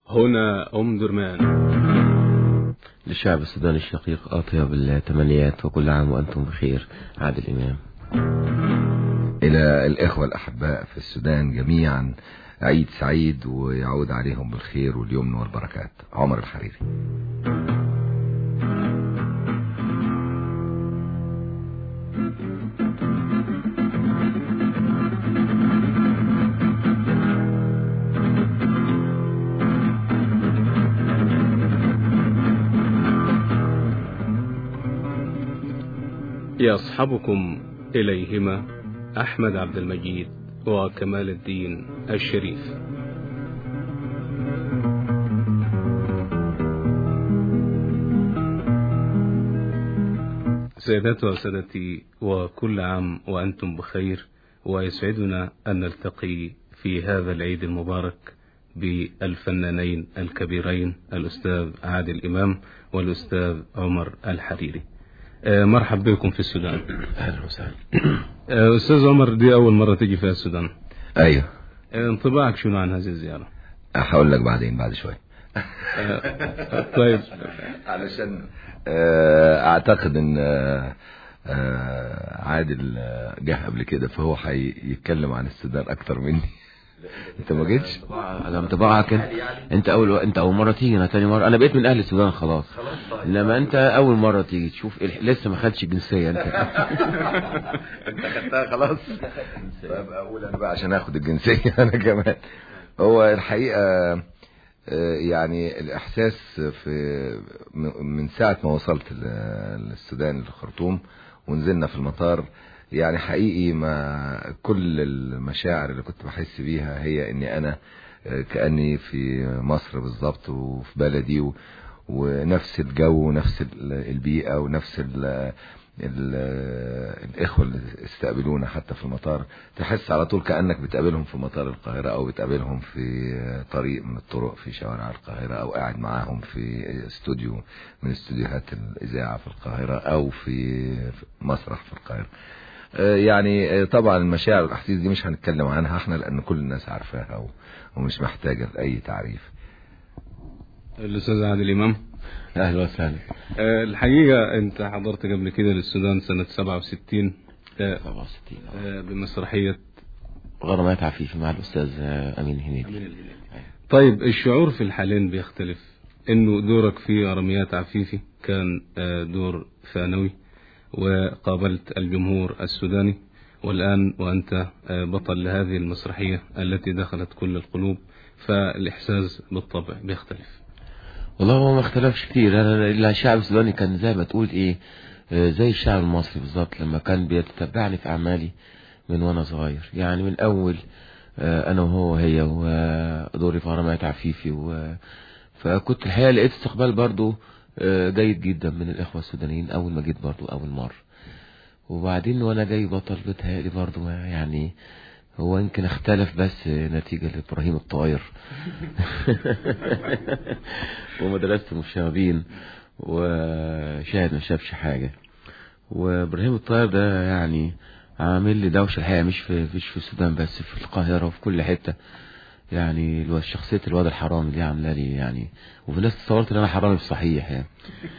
هنا أم درمان للشعب السوداني الشقيق أطيب التمنيات وكل عام وأنتم بخير عادل إمام إلى الإخوة الأحباء في السودان جميعا عيد سعيد ويعود عليهم بالخير واليمن والبركات عمر الحريري يصحبكم إليهما أحمد عبد المجيد وكمال الدين الشريف سيداتي وسادتي وكل عام وأنتم بخير ويسعدنا أن نلتقي في هذا العيد المبارك بالفنانين الكبيرين الأستاذ عادل إمام والأستاذ عمر الحريري آه، مرحبا بكم في السودان أهلا وسهلا آه، أستاذ عمر دي أول مرة تجي فيها السودان أيوه آه، انطباعك شنو عن هذه الزيارة هقول لك بعدين بعد شوية آه، طيب علشان آه، اعتقد ان آه، آه، عادل آه، جه قبل كده فهو هيتكلم عن السودان اكتر مني انت ما جيتش على انطباعك انت انت اول انت اول مره تيجي انا تاني مره انا بقيت من اهل السودان خلاص انما انت اول مره تيجي تشوف إيه- لسه ما خدتش الجنسيه انت انت خدتها خلاص طيب اقول انا بقى عشان اخد الجنسيه انا كمان هو الحقيقه آه، يعني الاحساس في م- من ساعه ما وصلت ل- للسودان للخرطوم ونزلنا في المطار يعني حقيقي ما كل المشاعر اللي كنت بحس بيها هي اني انا آه، كاني في مصر بالظبط وفي بلدي و ونفس الجو ونفس ال- البيئة ونفس ال ال الإخوة اللي استقبلونا حتى في المطار تحس على طول كأنك بتقابلهم في مطار القاهرة أو بتقابلهم في طريق من الطرق في شوارع القاهرة أو قاعد معاهم في استوديو من استوديوهات الإذاعة في القاهرة أو في في مسرح في القاهرة آه، يعني آه، طبعا المشاعر والأحاسيس دي مش هنتكلم عنها احنا لأن كل الناس عارفاها و- ومش محتاجة لأي تعريف الأستاذ عادل إمام اهلا وسهلا آه، الحقيقة أنت حضرت قبل كده للسودان سنة 67 آه، 67 آه، بمسرحية غرامات عفيفي مع الاستاذ آه، امين هنيدي طيب الشعور في الحالين بيختلف انه دورك في رميات عفيفي كان آه، دور ثانوي وقابلت الجمهور السوداني والآن وأنت آه، بطل لهذه المسرحية التي دخلت كل القلوب فالإحساس بالطبع بيختلف والله هو ما اختلفش كتير انا الشعب السوداني كان زي ما تقول ايه آه، زي الشعب المصري بالظبط لما كان بيتتبعني في اعمالي من وانا صغير يعني من اول آه، انا وهو هي ودوري في غرامات عفيفي و فكنت الحقيقه لقيت استقبال برضو آه، جيد جدا من الاخوه السودانيين اول ما جيت برضو اول مره وبعدين وانا جاي بطل بتهيألي برضو ما يعني هو يمكن اختلف بس نتيجة لإبراهيم الطاير ومدرسة المشاغبين وشاهد ما شافش حاجة وإبراهيم الطاير ده يعني عامل لي دوشة الحقيقة مش في مش في السودان بس في القاهرة وفي كل حتة يعني الو- شخصية الواد الحرامي دي عاملة لي يعني وفي ناس تصورت ان انا حرامي بصحيح يعني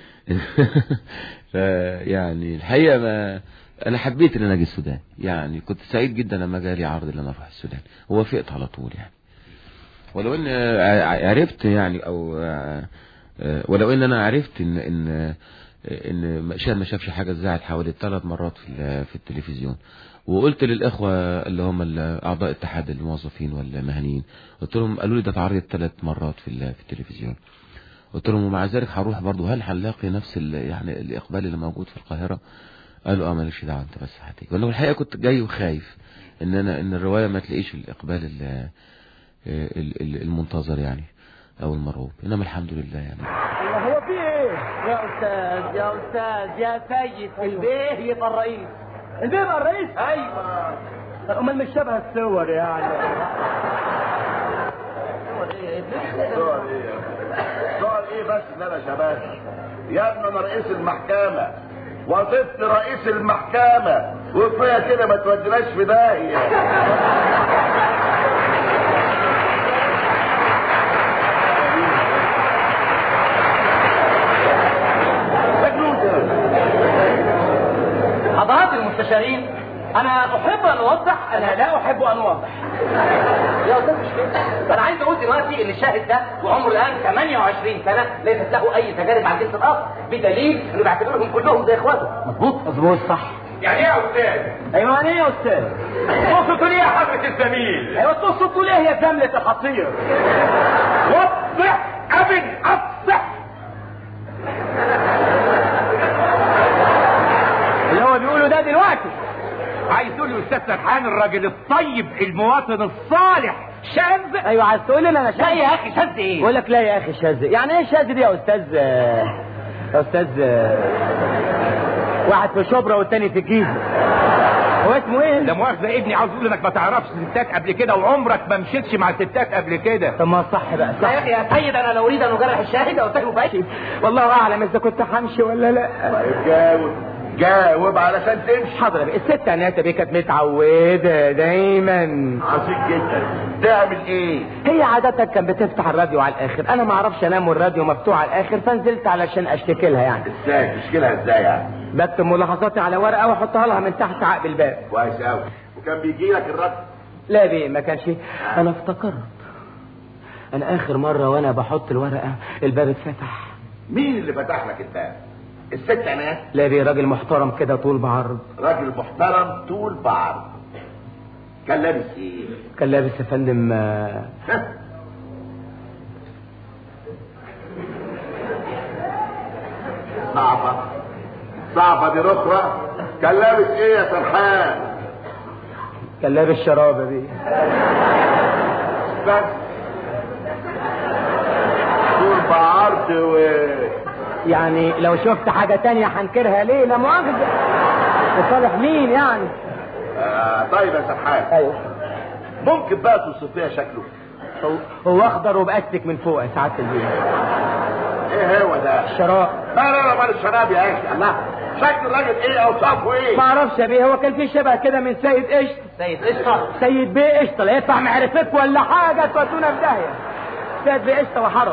ف- يعني الحقيقة ما انا حبيت ان انا اجي السودان يعني كنت سعيد جدا لما جالي عرض ان انا اروح السودان ووافقت على طول يعني ولو ان ع- عرفت يعني او آه، آه، ولو ان انا عرفت ان ان ان شاهد ما شافش حاجه اتذاعت حوالي ثلاث مرات في ال- في التلفزيون وقلت للاخوه اللي هم ال- اعضاء اتحاد الموظفين والمهنيين قلت لهم قالوا لي ده اتعرض ثلاث مرات في ال- في التلفزيون قلت لهم ومع ذلك هروح برضه هل هنلاقي نفس ال- يعني الاقبال اللي موجود في القاهره قالوا اه مالكش دعوه انت بس هتيجي وانا الحقيقه كنت جاي وخايف ان انا ان الروايه ما تلاقيش الاقبال ال- ال- ال- المنتظر يعني او المرغوب انما الحمد لله يعني هو في ايه؟ يا استاذ يا استاذ يا سيد البيه يبقى الرئيس البيه يبقى الرئيس؟ ايوه امال مش شبه الصور يعني سؤال ايه سؤال ايه بس ان انا شباب يا ابني انا رئيس المحكمة وظيفتي رئيس المحكمة وكفاية كده ما توديناش في داهية المستشارين انا احب ان اوضح انا لا احب ان اوضح يا استاذ مش كده انا عايز اقول دلوقتي ان الشاهد ده وعمره الان 28 سنه ليست له اي تجارب مع الجنس الاخر بدليل انه بيعتبرهم كلهم زي اخواته مظبوط مظبوط صح يعني ايه يا استاذ؟ ايوه يعني ايه يا استاذ تقصد ليه يا حضرة الزميل؟ ايوه تقصد تقول ايه يا زملة الخطير وضح ابن افصح اللي هو بيقوله ده دلوقتي عايز تقول له استاذ سرحان الراجل الطيب المواطن الصالح شاذ ايوه عايز تقول لي انا شاذ لا يا اخي شاذ ايه بقول لك لا يا اخي شاذ يعني ايه شاذ دي يا استاذ يا استاذ واحد في شبرا والتاني في الجيزه هو اسمه ايه لا مؤاخذة ابني عاوز اقول انك ما تعرفش ستات قبل كده وعمرك ما مشيتش مع ستات قبل كده طب ما صح بقى صح. لا يا اخي يا سيد انا لو اريد ان اجرح الشاهد او اتهمه باي والله اعلم اذا كنت همشي ولا لا جاوب جاوب علشان تمشي حاضر بقى الست عناية دي كانت متعودة دايما عظيم جدا تعمل ايه هي عادة كانت بتفتح الراديو على الاخر انا ما اعرفش انام والراديو مفتوح على الاخر فنزلت علشان اشتكي لها يعني ازاي تشكيلها ازاي يعني بكتب ملاحظاتي على ورقة واحطها لها من تحت عقب الباب كويس قوي وكان بيجي لك الرد لا بيه ما كانش انا افتكرت انا اخر مرة وانا بحط الورقة الباب اتفتح مين اللي فتح لك الباب الست عناد لا بيه راجل محترم كده طول بعرض راجل محترم طول بعرض كان لابس ايه كان لابس يا فندم آه، ها؟ صعبة صعبة دي رخرة كان لابس ايه يا سرحان كان لابس شراب يا بيه بس طول بعرض و يعني لو شفت حاجة تانية هنكرها ليه لا مؤاخذة لصالح مين يعني آه طيب يا سرحان ايوه ممكن بقى توصفيها شكله هو, هو اخضر وبأسك من فوق يا سعادة البيه ايه هو ده شراب لا لا لا مال الشراب يا اخي الله شكل الراجل ايه اوصافه ايه ما اعرفش يا بيه هو كان في شبه كده من سيد قشطة سيد قشطه سيد بيه قشطة لا يطلع معرفتك ولا حاجة تودونا في داهية سيد بيه قشطة وحرم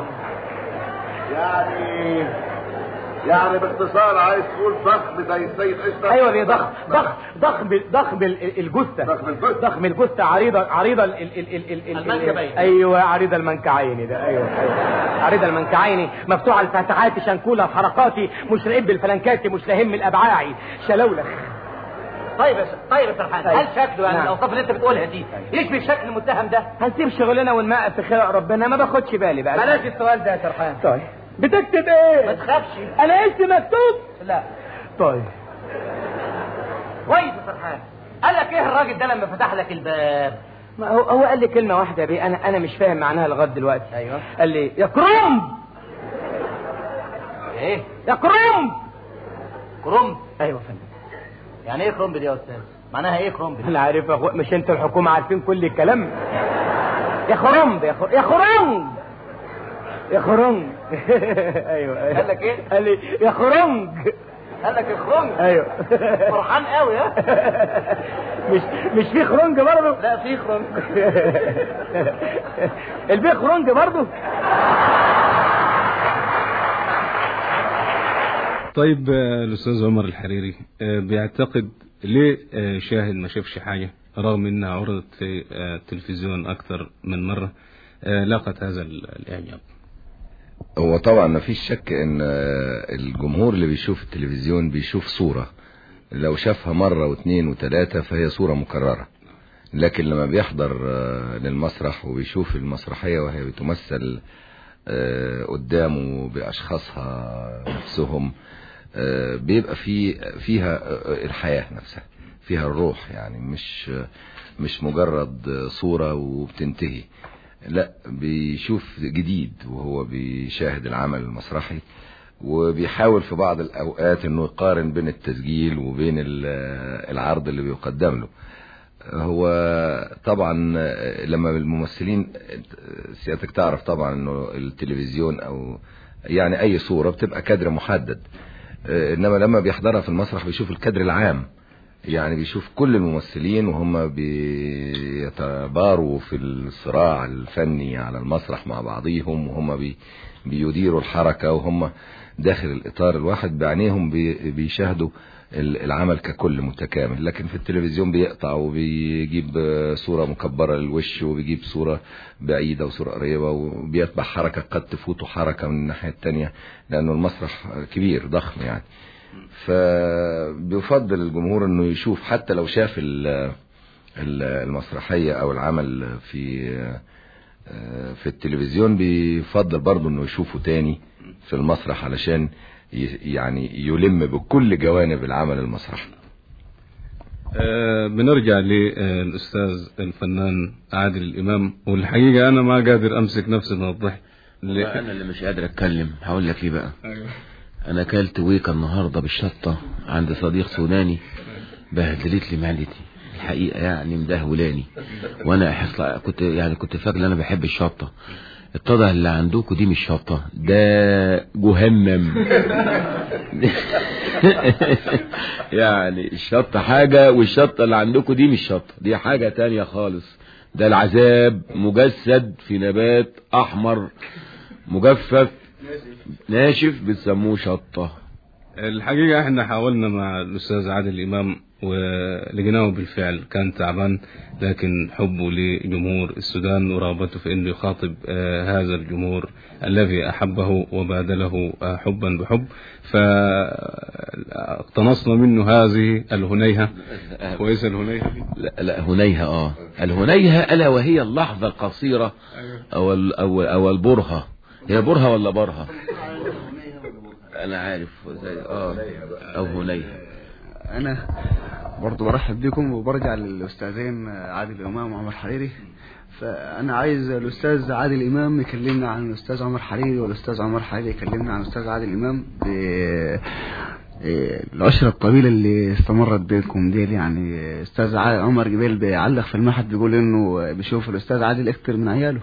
يعني يعني باختصار عايز تقول ضخم زي السيد قشطه ايوه بيه ضخم ضخم ضخم ضخم ال- الجثة ضخم الجثة. ضخم الجثة عريضة عريضة ال ال ال ال ال ال المنكبين. ايوه عريضة المنكعين ده ايوه ايوه عريضة المنكعين مفتوحة الفتحات شنكولة حركاتي مش رقب الفلنكاتي مش لهم الابعاعي شلولخ طيب يا س- طيب يا سرحان أيوة. هل شكله يعني نعم. الاوصاف اللي انت بتقولها دي يشبه شكل المتهم ده هنسيب شغلنا ونمقف في خلق ربنا ما باخدش بالي بقى بلاش السؤال ده يا سرحان طيب بتكتب ما ايه تخافش انا اسمي مكتوب لا طيب كويس يا سرحان قال لك ايه الراجل ده لما فتح لك الباب ما هو هو قال لي كلمة واحدة بيه أنا أنا مش فاهم معناها لغاية دلوقتي أيوة. قال لي يا كرنب ايه يا كرنب كرومب أيوة يا فندم يعني ايه كرومب دي يا استاذ معناها ايه كرومب دي أنا عارف يا أخو مش أنتوا الحكومة عارفين كل الكلام يا خرنب يا خر... يا خرنب يا خرنج ايوه ايوه قال لك إيه؟ قال لي يا خرنج قال لك الخرنج ايوه فرحان قوي ها مش مش في خرنج برضه لا في خرنج البيه خرنج برضه طيب آه، الأستاذ عمر الحريري آه، بيعتقد ليه آه، شاهد ما شافش حاجة رغم إنها عرضت في آه، التلفزيون أكثر من مرة آه، لاقت هذا ال- الإعجاب هو طبعا ما فيش شك ان آه، الجمهور اللي بيشوف التلفزيون بيشوف صورة لو شافها مرة واثنين وثلاثة فهي صورة مكررة لكن لما بيحضر آه، للمسرح وبيشوف المسرحية وهي بتمثل آه، قدامه بأشخاصها نفسهم آه، بيبقى في فيها آه، الحياة نفسها فيها الروح يعني مش مش مجرد صورة وبتنتهي لا بيشوف جديد وهو بيشاهد العمل المسرحي وبيحاول في بعض الأوقات انه يقارن بين التسجيل وبين ال- العرض اللي بيقدم له هو طبعا لما الممثلين سيادتك تعرف طبعا انه التلفزيون او يعني اي صورة بتبقى كادر محدد انما لما بيحضرها في المسرح بيشوف الكادر العام يعني بيشوف كل الممثلين وهم بيتباروا في الصراع الفني على المسرح مع بعضهم وهم بي بيديروا الحركة وهم داخل الإطار الواحد بعينيهم بي بيشاهدوا ال- العمل ككل متكامل لكن في التلفزيون بيقطع وبيجيب صورة مكبرة للوش وبيجيب صورة بعيدة وصورة قريبة وبيتبع حركة قد تفوته حركة من الناحية التانية لأنه المسرح كبير ضخم يعني فبيفضل الجمهور انه يشوف حتى لو شاف ال- ال- المسرحية او العمل في في التلفزيون بيفضل برضه انه يشوفه تاني في المسرح علشان ي- يعني يلم بكل جوانب العمل المسرحي آه، بنرجع للأستاذ الفنان عادل الإمام والحقيقة أنا ما قادر أمسك نفسي من الضحك ل- انا اللي مش قادر اتكلم هقول لك ليه بقى أيوه. انا اكلت ويكا النهارده بالشطه عند صديق سوداني بهدلت لي معدتي الحقيقه يعني مدهولاني وانا احس كنت يعني كنت فاكر ان انا بحب الشطه اتضح اللي عندكم دي مش شطه ده جهنم يعني الشطه حاجه والشطه اللي عندكم دي مش شطه دي حاجه تانية خالص ده العذاب مجسد في نبات احمر مجفف ناشف بتسموه شطه الحقيقة احنا حاولنا مع الأستاذ عادل الإمام ولقيناه بالفعل كان تعبان لكن حبه لجمهور السودان ورغبته في أنه يخاطب آه، هذا الجمهور الذي أحبه وبادله آه، حبا بحب فاقتنصنا منه هذه الهنيهة كويس الهنيهة دي؟ لا, لا هنيهة اه الهنيهة ألا وهي اللحظة القصيرة أو ال- أو أو البرهة هي برهة ولا برهة أنا عارف زي اه أو هنيهة انا برضو برحب بكم وبرجع للاستاذين عادل امام وعمر حريري فانا عايز الاستاذ عادل امام يكلمنا عن الاستاذ عمر حريري والاستاذ عمر حريري يكلمنا عن الاستاذ عادل امام ب إيه، العشرة الطويلة اللي استمرت بينكم دي يعني استاذ ع- عمر جبيل بيعلق في المعهد بيقول انه بيشوف الاستاذ عادل اكتر من عياله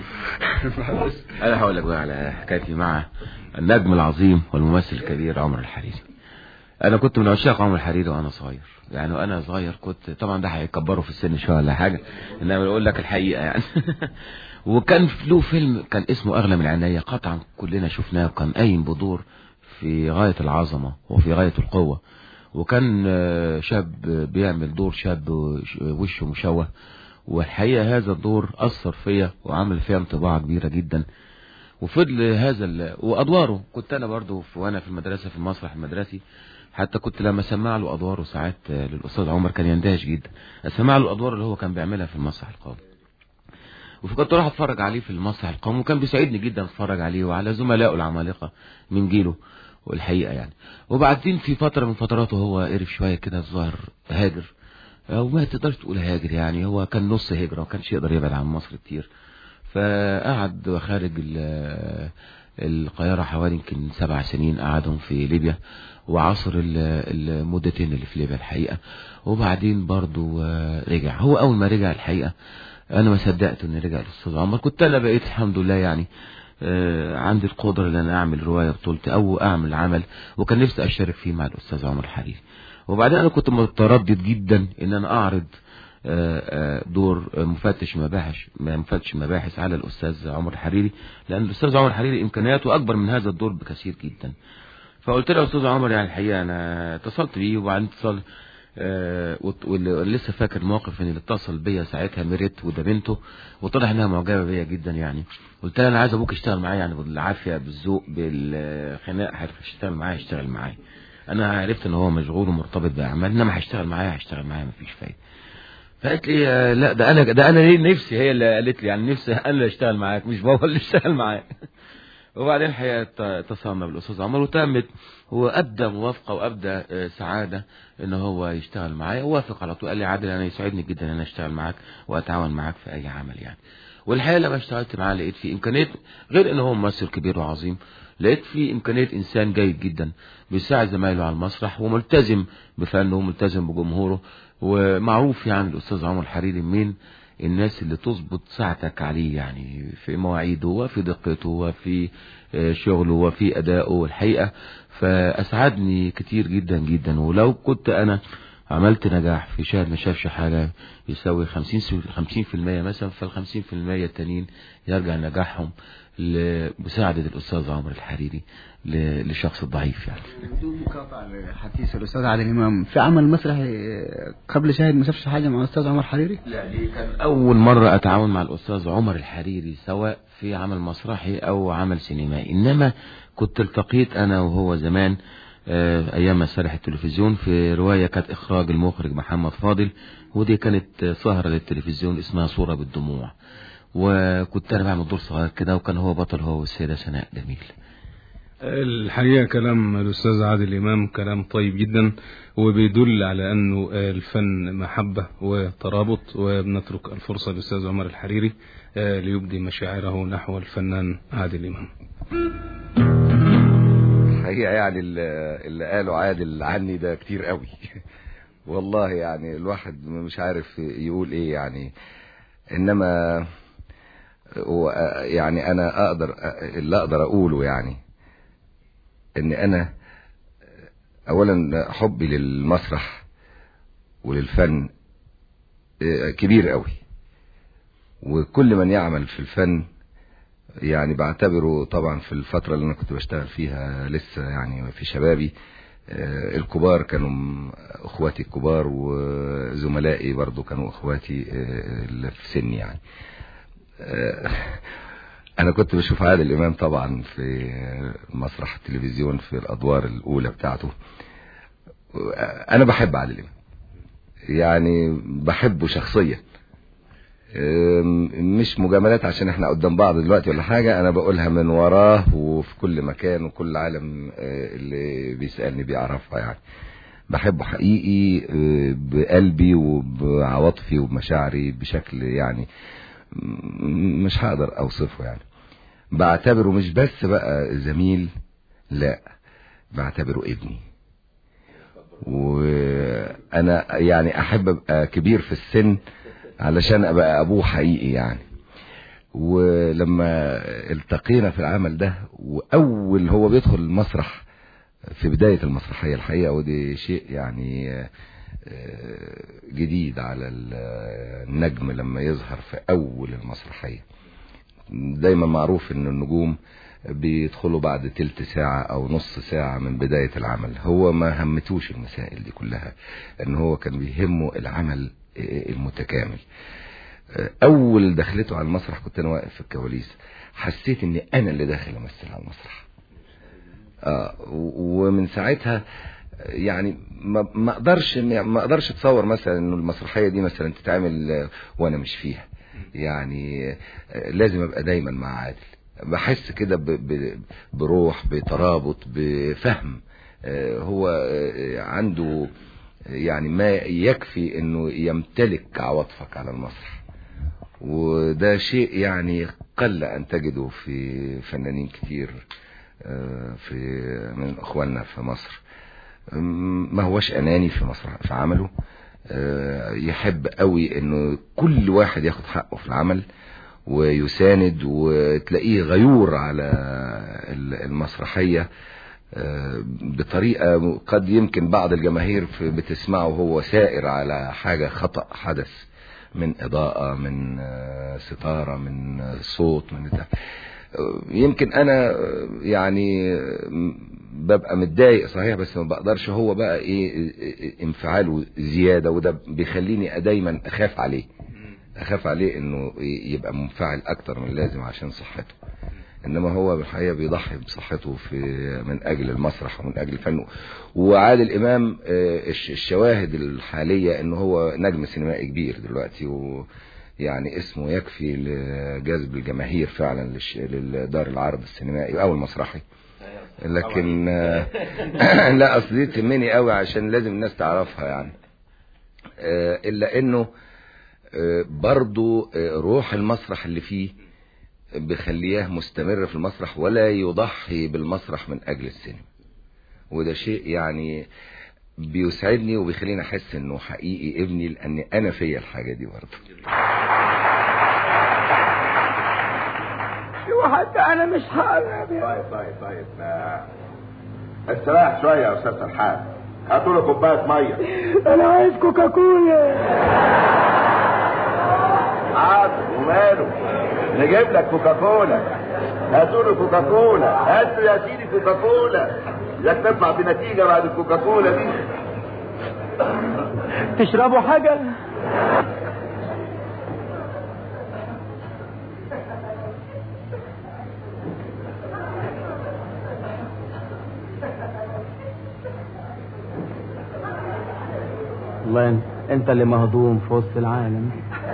أنا هقول لك بقى على حكايتي مع النجم العظيم والممثل الكبير عمر الحريري أنا كنت من عشاق عمر الحريري وأنا صغير يعني وأنا صغير كنت طبعا ده هيكبره في السن شوية ولا حاجة إنما بقول لك الحقيقة يعني وكان له فيلم كان اسمه أغلى من العناية قطعا كلنا شفناه وكان قايم بدور في غاية العظمة وفي غاية القوة وكان آه، شاب بيعمل دور شاب وش- وشه مشوه والحقيقة هذا الدور أثر فيا وعمل فيا انطباع كبيرة جدا وفضل هذا ال... وأدواره كنت أنا برضو في... وأنا في المدرسة في المسرح المدرسي حتى كنت لما سمع له أدواره ساعات آه، للأستاذ عمر كان يندهش جدا أسمع له الأدوار اللي هو كان بيعملها في المسرح القومي وكنت اروح اتفرج عليه في المسرح القومي وكان بيسعدني جدا اتفرج عليه وعلى زملائه العمالقه من جيله والحقيقه يعني وبعدين في فتره من فتراته هو قرف شويه كده الظاهر هاجر وما تقدرش تقول هاجر يعني هو كان نص هجره ما كانش يقدر يبعد عن مصر كتير فقعد خارج ال- القاهرة حوالي يمكن سبع سنين قعدهم في ليبيا وعصر ال- المدتين اللي في ليبيا الحقيقة وبعدين برضو آه، رجع هو أول ما رجع الحقيقة أنا ما صدقت إن رجع الأستاذ عمر كنت أنا بقيت الحمد لله يعني آه، عندي القدرة إن أنا أعمل رواية بطولتي أو أعمل عمل وكان نفسي أشترك فيه مع الأستاذ عمر الحريري وبعدين أنا كنت متردد جدا إن أنا أعرض آه، آه، دور مفتش مباحث مفتش مباحث على الأستاذ عمر الحريري لأن الأستاذ عمر الحريري إمكانياته أكبر من هذا الدور بكثير جدا فقلت له يا أستاذ عمر يعني الحقيقة أنا اتصلت بيه وبعدين اتصل آه، وت- واللي لسه فاكر الموقف ان اللي اتصل بيا ساعتها ميريت وده بنته وطلع انها معجبه بيا جدا يعني قلت لها انا عايز ابوك يشتغل معايا يعني بالعافيه بالذوق بالخناق هيشتغل معايا يشتغل معايا انا عرفت ان هو مشغول ومرتبط باعمال انما هيشتغل معايا هيشتغل معايا مفيش فايده فقالت لي آه، لا ده انا ده انا ليه نفسي هي اللي قالت لي يعني نفسي انا اللي اشتغل معاك مش بابا اللي اشتغل معاك وبعدين الحقيقه ات- اتصلنا بالاستاذ عمر وتمت وابدى موافقه وابدى آه، سعاده ان هو يشتغل معايا ووافق على طول قال لي عادل انا يسعدني جدا ان انا اشتغل معاك واتعاون معاك في اي عمل يعني والحقيقه لما اشتغلت معاه لقيت فيه امكانيات غير ان هو ممثل كبير وعظيم لقيت فيه امكانيات انسان جيد جدا بيساعد زمايله على المسرح وملتزم بفنه وملتزم بجمهوره ومعروف يعني الاستاذ عمر الحريري من الناس اللي تظبط ساعتك عليه يعني في مواعيده وفي دقته وفي آه، شغله وفي أدائه الحقيقة فأسعدني كتير جدا جدا ولو كنت أنا عملت نجاح في شاهد ما شافش حاجة يساوي 50 50% مثلا فال 50% التانيين يرجع نجاحهم لمساعدة الأستاذ عمر الحريري ل- للشخص الضعيف يعني بدون مقاطعة لحديث الأستاذ عادل إمام في عمل مسرحي قبل شاهد ما شافش حاجة مع الأستاذ عمر حريري؟ لا دي كان أول مرة أتعاون مع الأستاذ عمر الحريري سواء في عمل مسرحي أو عمل سينمائي إنما كنت التقيت أنا وهو زمان آه، أيام مسارح التلفزيون في رواية كانت إخراج المخرج محمد فاضل ودي كانت آه، سهرة للتلفزيون اسمها صورة بالدموع وكنت أنا بعمل دور صغير كده وكان هو بطل هو والسيدة سناء جميل الحقيقة كلام الأستاذ عادل إمام كلام طيب جدا وبيدل على أنه الفن محبة وترابط وبنترك الفرصة للأستاذ عمر الحريري آه، ليبدي مشاعره نحو الفنان عادل إمام الحقيقة يعني اللي اللي قاله عادل عني ده كتير قوي والله يعني الواحد مش عارف يقول ايه يعني انما هو يعني انا اقدر اللي اقدر اقوله يعني ان انا اولا حبي للمسرح وللفن كبير قوي وكل من يعمل في الفن يعني بعتبره طبعا في الفترة اللي انا كنت بشتغل فيها لسه يعني في شبابي آه، الكبار كانوا م- اخواتي الكبار وزملائي برضو كانوا اخواتي آه، اللي في سني يعني آه، انا كنت بشوف عادل امام طبعا في مسرح التلفزيون في الادوار الاولى بتاعته انا بحب عادل امام يعني بحبه شخصيا أم، مش مجاملات عشان احنا قدام بعض دلوقتي ولا حاجة انا بقولها من وراه وفي كل مكان وكل عالم آه، اللي بيسألني بيعرفها يعني بحبه حقيقي آه، بقلبي وبعواطفي وبمشاعري بشكل يعني م- مش هقدر اوصفه يعني بعتبره مش بس بقى زميل لا بعتبره ابني وانا يعني احب ابقى كبير في السن علشان ابقى ابوه حقيقي يعني ولما التقينا في العمل ده واول هو بيدخل المسرح في بداية المسرحية الحقيقة ودي شيء يعني آه، آه، جديد على ال- النجم لما يظهر في اول المسرحية دايما معروف ان النجوم بيدخلوا بعد تلت ساعة او نص ساعة من بداية العمل هو ما همتوش المسائل دي كلها ان هو كان بيهمه العمل آه، المتكامل آه، اول دخلته على المسرح كنت انا واقف في الكواليس حسيت اني انا اللي داخل امثل على المسرح اه و- ومن ساعتها يعني ما ما اقدرش ما اقدرش اتصور مثلا انه المسرحيه دي مثلا تتعمل آه، وانا مش فيها يعني آه، لازم ابقى دايما مع عادل بحس كده ب- ب- بروح بترابط بفهم آه، هو آه، عنده يعني ما يكفي انه يمتلك عواطفك على المسرح وده شيء يعني قل ان تجده في فنانين كتير آه، في من اخواننا في مصر م- ما هوش اناني في مسرح في عمله آه، يحب قوي انه كل واحد ياخد حقه في العمل ويساند وتلاقيه غيور على ال- المسرحية آه، بطريقة قد يمكن بعض الجماهير في- بتسمعه وهو سائر على حاجة خطأ حدث من إضاءة من آه، ستارة من آه، صوت من بتاع آه، يمكن أنا آه، يعني آه، ببقى متضايق صحيح بس ما بقدرش هو بقى إيه إيه- انفعاله زيادة وده بيخليني دايما أخاف عليه أخاف عليه إنه يبقى منفعل أكتر من اللازم عشان صحته انما هو بالحقيقه بيضحي بصحته في من اجل المسرح ومن اجل الفن وعادل امام آه، الش- الشواهد الحاليه ان هو نجم سينمائي كبير دلوقتي ويعني اسمه يكفي لجذب الجماهير فعلا للش- للدار العرض السينمائي او المسرحي لكن آه، لا اصل دي تهمني قوي عشان لازم الناس تعرفها يعني آه، الا انه آه، برضو آه، روح المسرح اللي فيه بخليه مستمر في المسرح ولا يضحي بالمسرح من اجل السينما وده شيء يعني بيسعدني وبيخليني احس انه حقيقي ابني لان انا فيا الحاجه دي برضه وحتى انا مش هقرب طيب طيب طيب آه، استريح شويه يا استاذ سرحان هاتوا له كوبايه ميه انا عايز كوكاكولا عاد وماله نجيب لك كوكاكولا هاتوا له كوكاكولا هاتوا يا سيدي كوكاكولا لك تطلع بنتيجه بعد الكوكاكولا دي تشربوا حاجه والله انت- انت اللي مهضوم في وسط العالم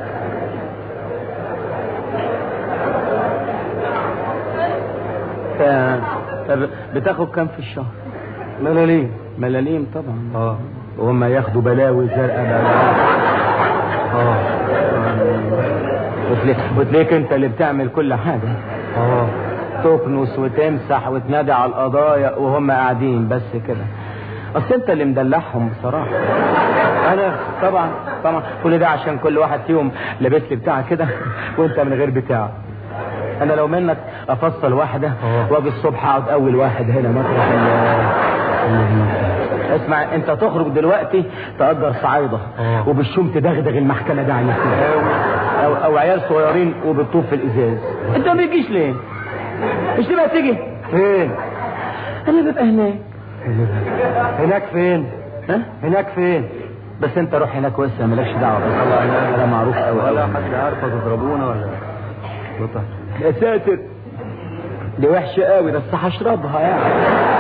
ف- طب بتاخد كام في الشهر ملاليم ملاليم طبعا اه وهم ياخدوا بلاوي زرقاء بلاوي اه وتلاقيك, وتلاقيك انت اللي بتعمل كل حاجه اه تكنس وتمسح وتنادي على القضايا وهم قاعدين بس كده اصل انت اللي مدلعهم بصراحه انا طبعا طبعا كل ده عشان كل واحد فيهم لابس لي بتاع كده وانت من غير بتاع انا لو منك افصل واحده واجي الصبح اقعد اول واحد هنا مطرح ال- ال- اسمع انت تخرج دلوقتي تأجر صعايده وبالشوم تدغدغ المحكمه ده عليك او او عيال صغيرين وبالطوب في الازاز انت ما بتجيش ليه؟ مش تبقى تيجي فين؟ انا ببقى هناك هناك فين؟ ها؟ هناك فين؟ بس انت روح هناك وسع مالكش دعوه بس الله انا معروف قوي ولا حد عارفه تضربونا ولا يا ساتر دي وحشه قوي بس هشربها يعني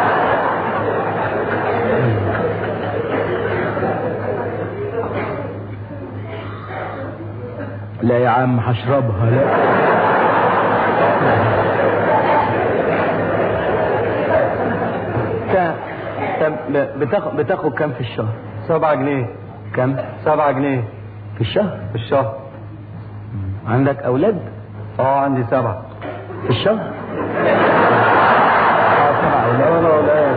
لا يا عم هشربها لا تا- تا- بتاخد بتاخد كام في الشهر؟ سبعة جنيه كام؟ سبعة جنيه في الشهر؟ في الشهر عندك أولاد؟ اه عندي سبعة في الشهر؟ اه سبع أولاد ولا أولاد؟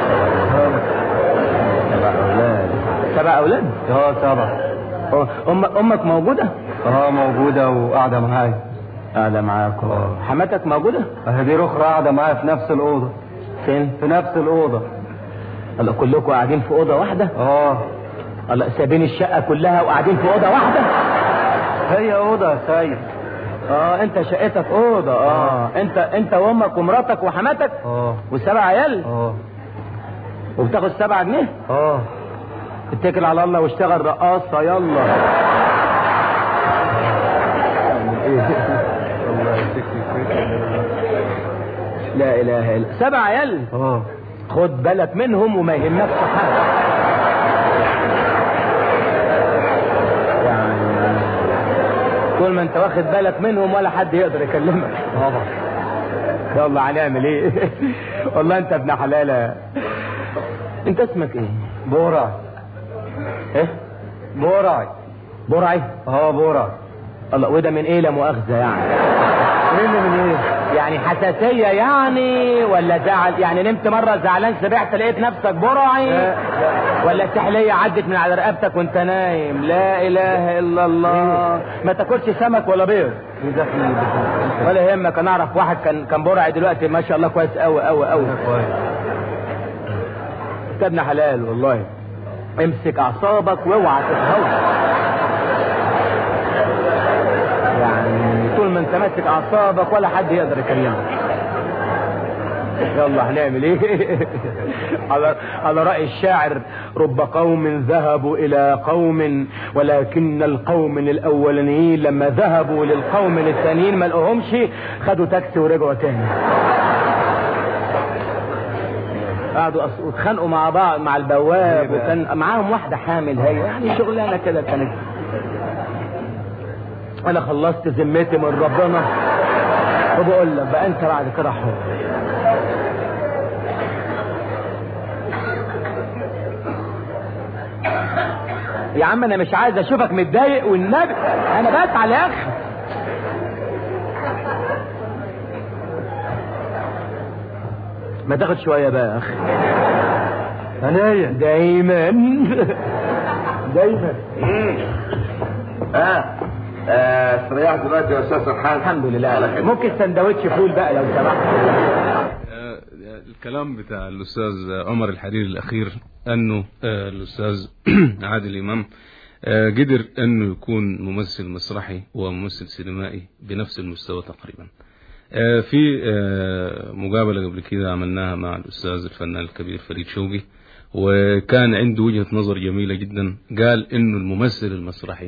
سبع أولاد سبع أولاد؟ اه سبع أم أمك موجودة؟ اه موجودة وقاعدة معايا قاعدة معاك اه حماتك موجودة؟ اه دي أخرى قاعدة معايا في نفس الأوضة فين؟ في نفس الأوضة الله كلكم قاعدين في أوضة واحدة؟ اه الله سايبين الشقة كلها وقاعدين في أوضة واحدة؟ هي أوضة يا سيد اه انت شقتك اوضه اه انت انت وامك ومراتك وحماتك اه وسبع عيال اه وبتاخد سبعة جنيه اه اتكل على الله واشتغل رقاصه يلا الله يشفيك لا اله الا سبع عيال اه خد بالك منهم وما يهمكش حاجه يعني طول ما انت واخد بالك منهم ولا حد يقدر يكلمك طبعا يلا هنعمل ايه والله انت ابن حلاله انت اسمك ايه بورع ايه بورعي بورعي اه بورع الله وده من ايه لا مؤاخذه يعني ايه اللي من ايه يعني حساسيه يعني ولا زعل يعني نمت مره زعلان سبحت لقيت نفسك برعي ولا سحليه عدت من على رقبتك وانت نايم لا اله الا الله ما تاكلش سمك ولا بيض ولا يهمك انا اعرف واحد كان كان برعي دلوقتي ما شاء الله كويس قوي قوي قوي انت ابن حلال والله امسك اعصابك واوعى تتهور يعني طول ما انت ماسك اعصابك ولا حد يقدر يكلمك يلا هنعمل ايه على على راي الشاعر رب قوم ذهبوا الى قوم ولكن القوم الاولانيين لما ذهبوا للقوم الثانيين ما لقوهمش خدوا تاكسي ورجعوا تاني قعدوا أص- اتخانقوا مع بعض مع البواب وكان معاهم واحده حامل هي يعني شغلانه كده كانت انا خلصت ذمتي من ربنا وبقول لك بقى انت بعد كده حر يا عم انا مش عايز اشوفك متضايق والنبي انا بزعل يا اخي ما تاخد شويه بقى يا اخي هنايا دايما دايما اه آه، استريحت دلوقتي يا استاذ سرحان الحمد لله على خير. ممكن سندوتش فول بقى لو سمحت آه، الكلام بتاع الأستاذ عمر الحريري الأخير أنه آه، الأستاذ عادل إمام آه، قدر أنه يكون ممثل مسرحي وممثل سينمائي بنفس المستوى تقريبا آه، في آه، مقابلة قبل كده عملناها مع الأستاذ الفنان الكبير فريد شوقي وكان عنده وجهة نظر جميلة جدا قال إنه الممثل المسرحي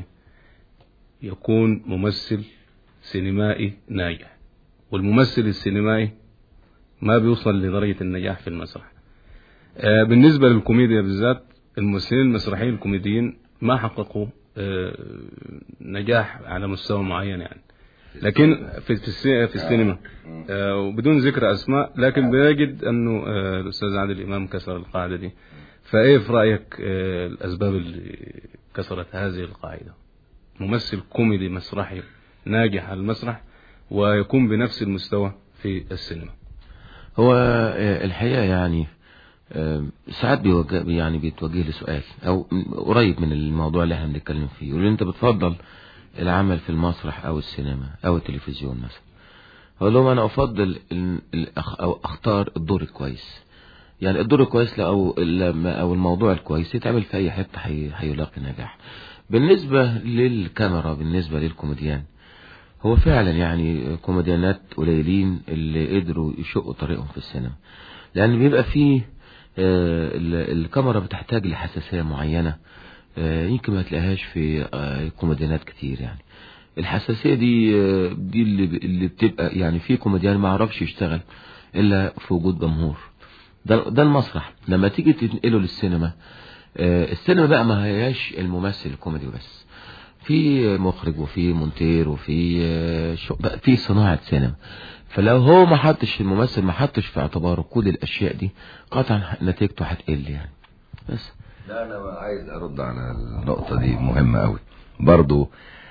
يكون ممثل سينمائي ناجح والممثل السينمائي ما بيوصل لدرجة النجاح في المسرح آه، بالنسبة للكوميديا بالذات الممثلين المسرحيين الكوميديين ما حققوا آه، نجاح على مستوى معين يعني لكن في في, السي- في السينما آه، وبدون ذكر اسماء لكن بنجد انه آه، الاستاذ عادل امام كسر القاعده دي فايه في رايك آه، الاسباب اللي كسرت هذه القاعده ممثل كوميدي مسرحي ناجح على المسرح ويكون بنفس المستوى في السينما هو آه، الحقيقة يعني آه، ساعات بيوجه يعني بيتوجه لي سؤال او م- قريب من الموضوع اللي احنا بنتكلم فيه يقول لي انت بتفضل العمل في المسرح او السينما او التلفزيون مثلا اقول لهم انا افضل ال- الأخ- او اختار الدور الكويس يعني الدور الكويس لا- او ال- او الموضوع الكويس يتعمل في اي حته هي- هيلاقي نجاح بالنسبه للكاميرا بالنسبه للكوميديان هو فعلا يعني كوميديانات قليلين اللي قدروا يشقوا طريقهم في السينما لان بيبقى فيه آه، ال- الكاميرا بتحتاج لحساسية معينة آه، يمكن ما تلاقيهاش في آه، كوميديانات كتير يعني الحساسية دي آه، دي اللي اللي بتبقى يعني في كوميديان ما عرفش يشتغل الا في وجود جمهور ده ده المسرح لما تيجي تنقله للسينما آه، السينما بقى ما هياش الممثل الكوميدي بس في مخرج وفي مونتير وفي آه، شو بقى في صناعة سينما فلو هو ما حطش الممثل ما حطش في اعتباره كل الاشياء دي قطعا نتيجته هتقل يعني بس لا انا عايز ارد على النقطة دي مهمة قوي برضو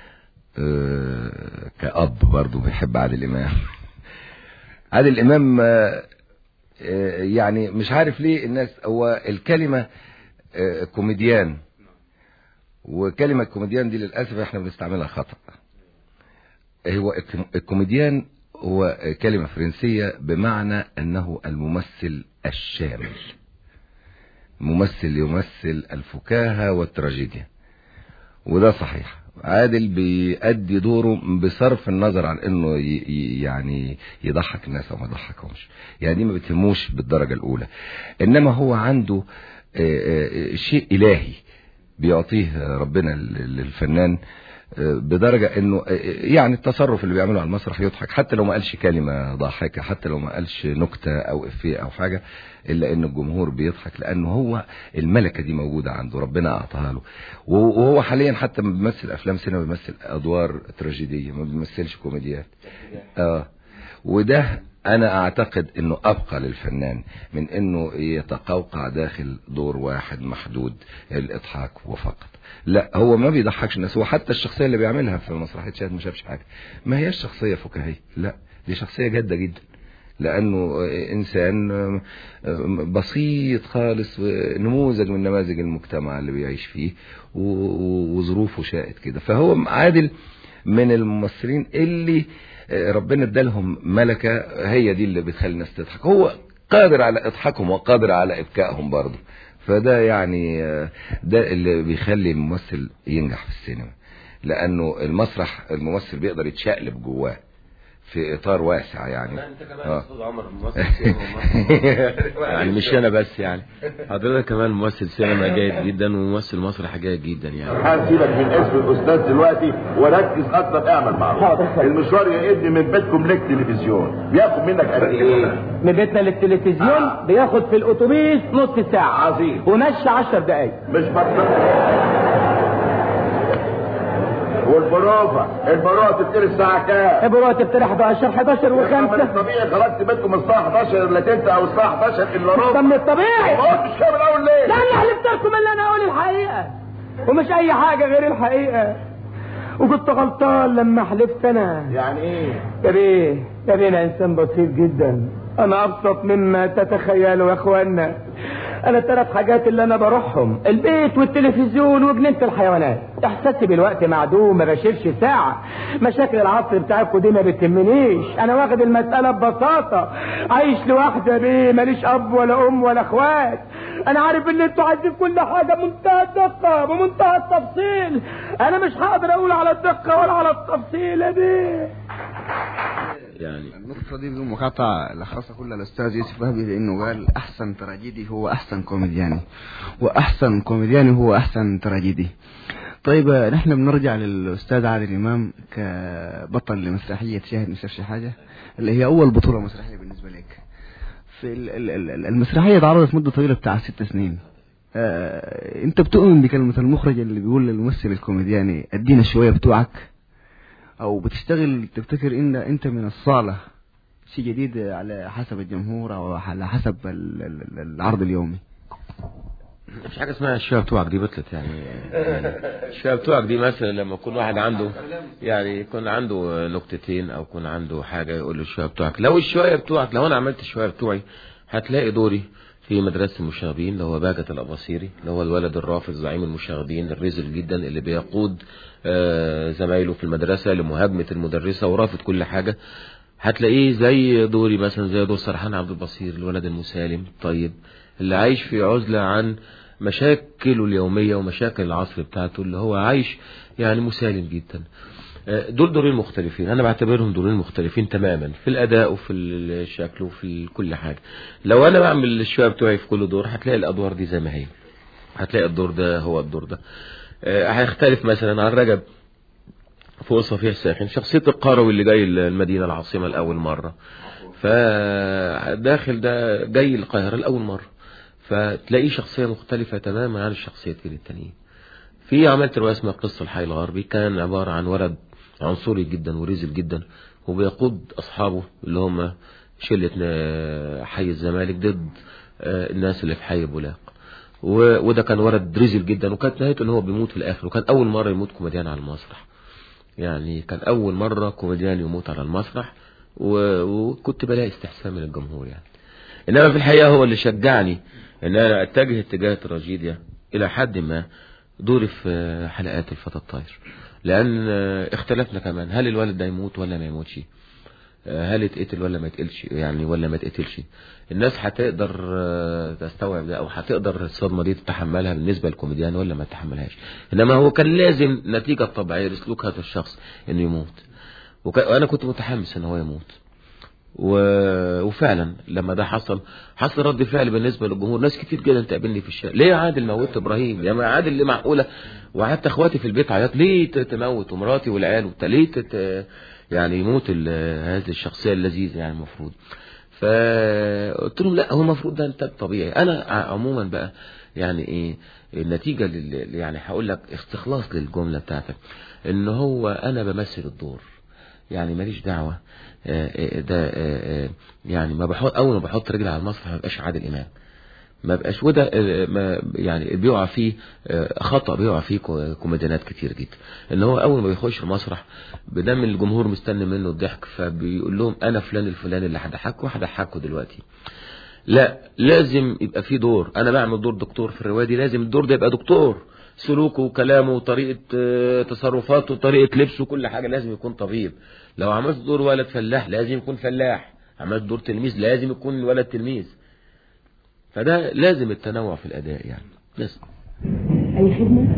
آه، كأب برضو بيحب عادل امام عادل امام آه، آه، يعني مش عارف ليه الناس هو الكلمة آه، كوميديان وكلمة كوميديان دي للأسف احنا بنستعملها خطأ هو الكم- الكوميديان هو كلمة فرنسية بمعنى أنه الممثل الشامل ممثل يمثل الفكاهة والتراجيديا وده صحيح عادل بيأدي دوره بصرف النظر عن انه ي- ي- يعني يضحك الناس او ما يضحكهمش يعني دي ما بتهموش بالدرجة الاولى انما هو عنده آه، آه، شيء الهي بيعطيه ربنا لل- للفنان آه، بدرجة انه آه، يعني التصرف اللي بيعمله على المسرح يضحك حتى لو ما قالش كلمة ضاحكة حتى لو ما قالش نكتة او افيه او حاجة الا ان الجمهور بيضحك لانه هو الملكة دي موجودة عنده ربنا اعطاها له وهو حاليا حتى ما بيمثل افلام سينما بيمثل ادوار تراجيدية ما بيمثلش كوميديات اه وده انا اعتقد انه ابقى للفنان من انه يتقوقع داخل دور واحد محدود الاضحاك وفقط لا هو ما بيضحكش الناس هو حتى الشخصيه اللي بيعملها في مسرحيه شاهد ما شافش حاجه ما هياش شخصيه فكاهيه لا دي شخصيه جاده جدا لانه انسان بسيط خالص نموذج من نماذج المجتمع اللي بيعيش فيه و- وظروفه شاءت كده فهو عادل من الممثلين اللي ربنا ادالهم ملكة هي دي اللي بتخلي الناس تضحك هو قادر على اضحاكهم وقادر على ابكائهم برضه فده يعني ده اللي بيخلي الممثل ينجح في السينما لانه المسرح الممثل بيقدر يتشقلب جواه في اطار واسع يعني آه. يعني مش انا بس يعني حضرتك كمان ممثل سينما جيد جدا وممثل مسرح جيد جدا يعني هسيبك من اسم الاستاذ دلوقتي وركز اكتر اعمل معروف المشوار يا ابني من بيتكم للتلفزيون بياخد منك قد ايه؟ من بيتنا للتلفزيون بياخد في الاتوبيس نص ساعة عظيم. ومشي عشر دقايق مش بطل والبروفة البروفة تبتدي الساعة كام؟ ابو بتبتدي 11 11 العمل و5 الطبيعي خرجت بيتكم الساعة 11 الا تلت او الساعة 11 الا طب ربع من الطبيعي ما قلتش كده من الاول ليه؟ لا انا حلفت لكم ان انا اقول الحقيقة ومش اي حاجة غير الحقيقة وكنت غلطان لما حلفت انا يعني ايه؟ يا بيه يا بيه انا انسان بسيط جدا انا ابسط مما تتخيلوا يا اخوانا انا الثلاث حاجات اللي انا بروحهم البيت والتلفزيون وجنينه الحيوانات احساسي بالوقت معدوم ما بشيلش ساعه مشاكل العصر بتاعكم دي ما بتهمنيش انا واخد المساله ببساطه عايش لوحدي يا بيه ماليش اب ولا ام ولا اخوات انا عارف ان انتوا عايزين كل حاجه بمنتهى الدقه بمنتهى التفصيل انا مش هقدر اقول على الدقه ولا على التفصيل يا بيه يعني النقطة دي بدون مقاطعة لخصها كلها الأستاذ يوسف وهبي لأنه قال أحسن تراجيدي هو أحسن كوميدياني وأحسن كوميدياني هو أحسن تراجيدي طيب آه، نحن بنرجع للأستاذ عادل إمام كبطل لمسرحية شاهد ما شافش حاجة اللي هي أول بطولة مسرحية بالنسبة لك في ال- ال- ال- المسرحية اتعرضت مدة طويلة بتاع ست سنين آه، أنت بتؤمن بكلمة المخرج اللي بيقول للممثل الكوميدياني أدينا شوية بتوعك او بتشتغل تفتكر ان انت من الصالة شيء جديد على حسب الجمهور او على حسب ال- ال- العرض اليومي مفيش حاجه اسمها الشويه بتوعك دي بطلت يعني يعني الشويه بتوعك دي مثلا لما يكون واحد عنده يعني يكون عنده نكتتين او يكون عنده حاجه يقول له الشويه بتوعك لو الشويه بتوعك لو انا عملت الشويه بتوعي هتلاقي دوري في مدرسة المشاغبين اللي هو باجة الأباصيري اللي هو الولد الرافض زعيم المشاغبين الرزل جدا اللي بيقود آه، زمايله في المدرسة لمهاجمة المدرسة ورافض كل حاجة هتلاقيه زي دوري مثلا زي دور سرحان عبد البصير الولد المسالم الطيب اللي عايش في عزلة عن مشاكله اليومية ومشاكل العصر بتاعته اللي هو عايش يعني مسالم جدا آه، دول دورين مختلفين انا بعتبرهم دورين مختلفين تماما في الاداء وفي الشكل وفي كل حاجة لو انا بعمل الشوية بتوعي في كل دور هتلاقي الادوار دي زي ما هي هتلاقي الدور ده هو الدور ده آه، هيختلف مثلا عن رجب فوق صفيح ساخن شخصية القروي اللي جاي المدينة العاصمة لأول مرة فداخل ده جاي القاهرة لأول مرة فتلاقيه شخصية مختلفة تماما عن الشخصيتين التانيين في عملت رواية اسمها قصة الحي الغربي كان عبارة عن ولد عنصري جدا ورزل جدا وبيقود أصحابه اللي هم شلة آه، حي الزمالك ضد آه، الناس اللي في حي بولاق و- وده كان ولد رزل جدا وكانت نهايته ان هو بيموت في الاخر وكان اول مرة يموت كوميديان على المسرح يعني كان اول مرة كوميديان يموت على المسرح و... وكنت بلاقي استحسان من الجمهور يعني انما في الحقيقة هو اللي شجعني ان انا اتجه اتجاه التراجيديا الى حد ما دوري في حلقات الفتى الطاير لان اختلفنا كمان هل الولد ده يموت ولا ما يموتش هل يتقتل ولا ما يتقتلش يعني ولا ما يتقتلش الناس هتقدر آه، تستوعب ده او هتقدر الصدمه دي تتحملها بالنسبه للكوميديان ولا ما تتحملهاش انما هو كان لازم نتيجه طبيعيه لسلوك هذا الشخص انه يموت وك... وانا كنت متحمس ان هو يموت و... وفعلا لما ده حصل حصل رد فعل بالنسبه للجمهور ناس كتير جدا تقابلني في الشارع ليه يا عادل موت ابراهيم يا ما عادل ليه معقوله وحتى اخواتي في البيت عيط ليه ت- تموت ومراتي والعيال وبتاع ليه تت... يعني يموت ال... هذه الشخصيه اللذيذه يعني المفروض فقلت لهم لا هو المفروض ده انتاج طبيعي انا ع- عموما بقى يعني ايه النتيجه لل... يعني هقول لك استخلاص للجمله بتاعتك ان هو انا بمثل الدور يعني ماليش دعوة آه، آه، ده آه، آه، يعني ما بحط اول ما بحط رجلي على المسرح ما بقاش عادل امام ما بقاش وده آه، ما يعني بيقع فيه آه، خطأ بيقع فيه كو- كوميديانات كتير جدا ان هو اول ما بيخش المسرح بدم الجمهور مستني منه الضحك فبيقول لهم انا فلان الفلاني اللي هضحكه وهضحكه دلوقتي لا لازم يبقى في دور انا بعمل دور دكتور في الروايه دي لازم الدور ده يبقى دكتور سلوكه وكلامه وطريقه آه، تصرفاته وطريقه لبسه وكل حاجه لازم يكون طبيب لو عملت دور ولد فلاح لازم يكون فلاح عملت دور تلميذ لازم يكون الولد تلميذ فده لازم التنوع في الاداء يعني بس أي خدمة؟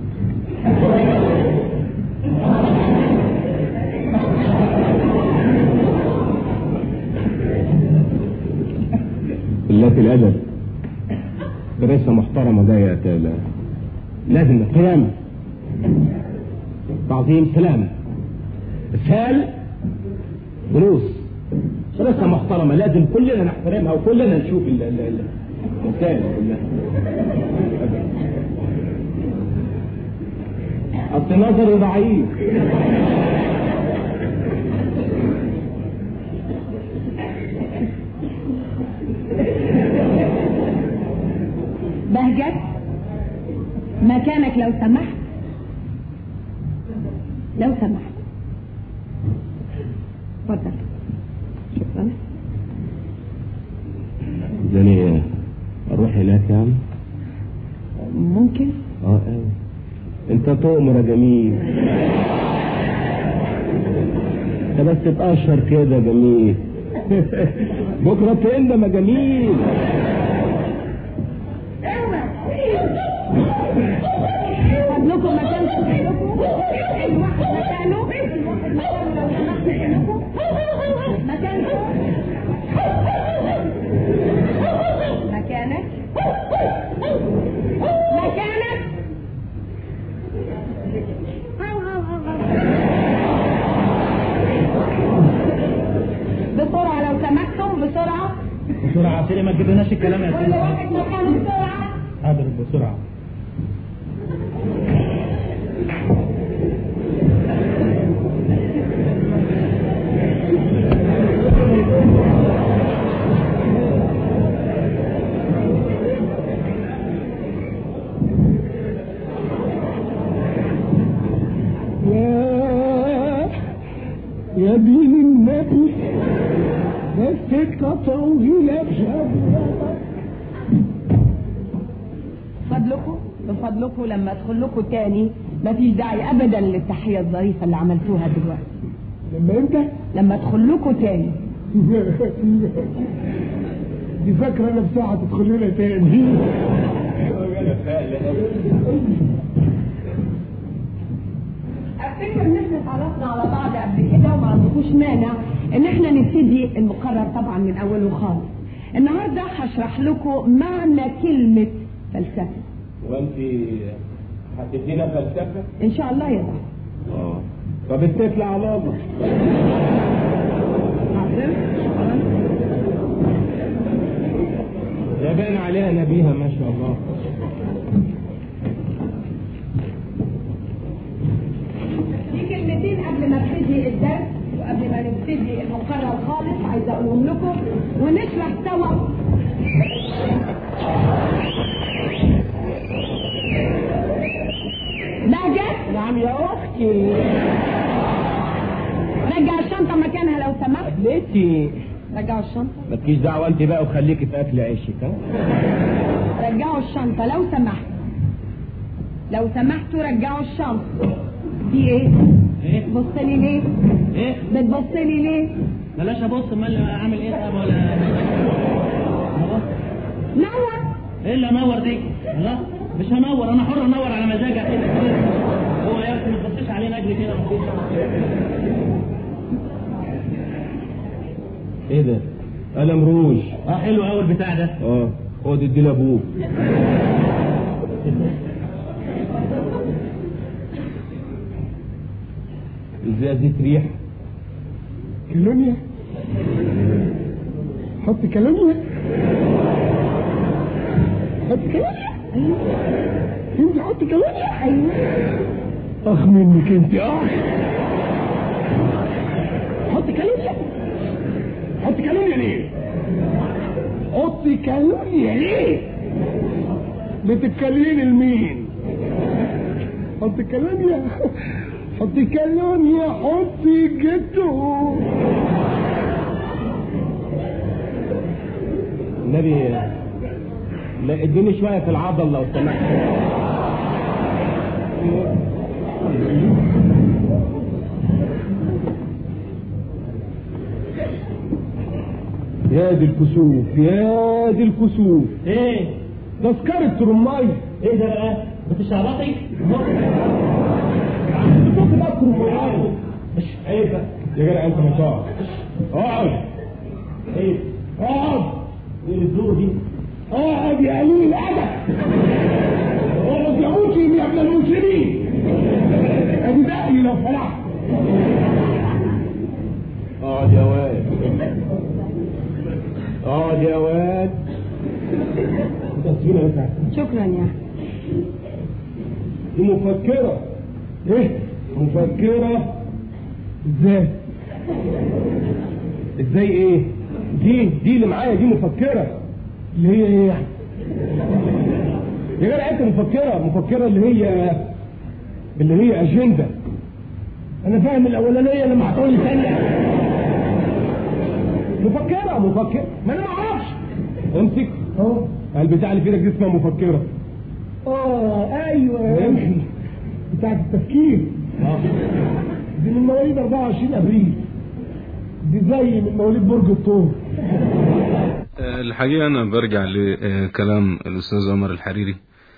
قلة الأدب دراسة محترمة ده يا تالا لازم قيام تعظيم سلام اسهال دروس دراسة محترمة لازم كلنا نحترمها وكلنا نشوف ال ال ال الإنسان كلها. أصل نظري ضعيف بهجت مكانك لو سمحت لو سمحت اتفضل شكرا يعني اروح هناك هناك يعني ممكن اه قوي انت تؤمر يا جميل انت بس تقشر كده يا جميل بكره تندم يا جميل فضلكم مكان فضلكم مكانه مكانه مكانك مكانك بسرعة لو سمحتم بسرعة بسرعه سيدي ما تجيبلناش الكلام يا كل واحد مكانه بسرعة حاضر بسرعه يا يا دين النبي مسكت طويلة بشبرة فضلكم بفضلكم لما ادخل لكم تاني مفيش داعي ابدا للتحية الظريفة اللي عملتوها دلوقتي لما انت لما ادخل لكم تاني دي فاكرة نفسها هتدخل لنا تاني افتكر ان احنا اتعرفنا على بعض قبل كده وما عندكوش مانع ان احنا نبتدي المقرر طبعا من اوله خالص النهارده هشرح لكم معنى كلمة فلسفة وانت هتدينا فلسفة؟ ان شاء الله يا بابا اه طب اتكل على الله حاضر ده باين عليها نبيها ما شاء الله في كلمتين قبل ما ابتدي الدرس وقبل ما نبتدي المقرر خالص عايزه اقولهم لكم ونشرح سوا بهجت نعم يا اختي رجع الشنطه مكانها لو سمحت ليتي رجعوا الشنطه ما تجيش دعوة انت بقى وخليكي في اكل عيشك ها رجعوا الشنطه لو سمحت لو سمحتوا رجعوا الشنطه دي ايه ايه بص لي ليه ايه بتبص لي ليه بلاش ابص امال اعمل ايه طب ولا نور ايه اللي انور دي الله مش هنور انا حر انور على مزاجي كده كده هو يا اخي ما تبصيش علينا اجري كده ايه ده قلم روج اه حلو قوي البتاع ده اه خد ادينا ابوك ازازة ريح كالونيا حط كالونيا حط كالونيا انت حط كالونيا ايوه اخ منك انت اخ حط كالونيا حط كالونيا ليه حط كالونيا ليه بتتكلمين لمين حط كالونيا حط كالونيا حط جدو النبي لا اديني شويه في العضل لو سمحت يا دي الكسوف يا دي الكسوف ايه تذكرة ترماي ايه ده بقى بتشعبطي بتوك بقى ترماي ايه ده يا جدع انت ما تقعد اقعد ايه اقعد ايه الزور دي اقعد يا قليل الادب اقعد يا مسلم يا ابن المسلمين ادي دقني لو فلحت اقعد يا واد اقعد يا واد تسجيل يا شكرا يا دي مفكرة ايه مفكرة ازاي ازاي ايه دي دي اللي معايا دي مفكرة اللي هي ايه يعني يا جدع انت مفكرة مفكرة اللي هي اللي هي اجندة انا فاهم الاولانية لما هتقول لي ثانية مفكرة مفكرة ما انا ما اعرفش امسك اهو البتاع اللي في ايدك دي اسمها مفكره اه ايوه امشي بتاعت التفكير دي من مواليد 24 ابريل دي زي من مواليد برج الثور آه، الحقيقة أنا برجع لكلام الأستاذ عمر الحريري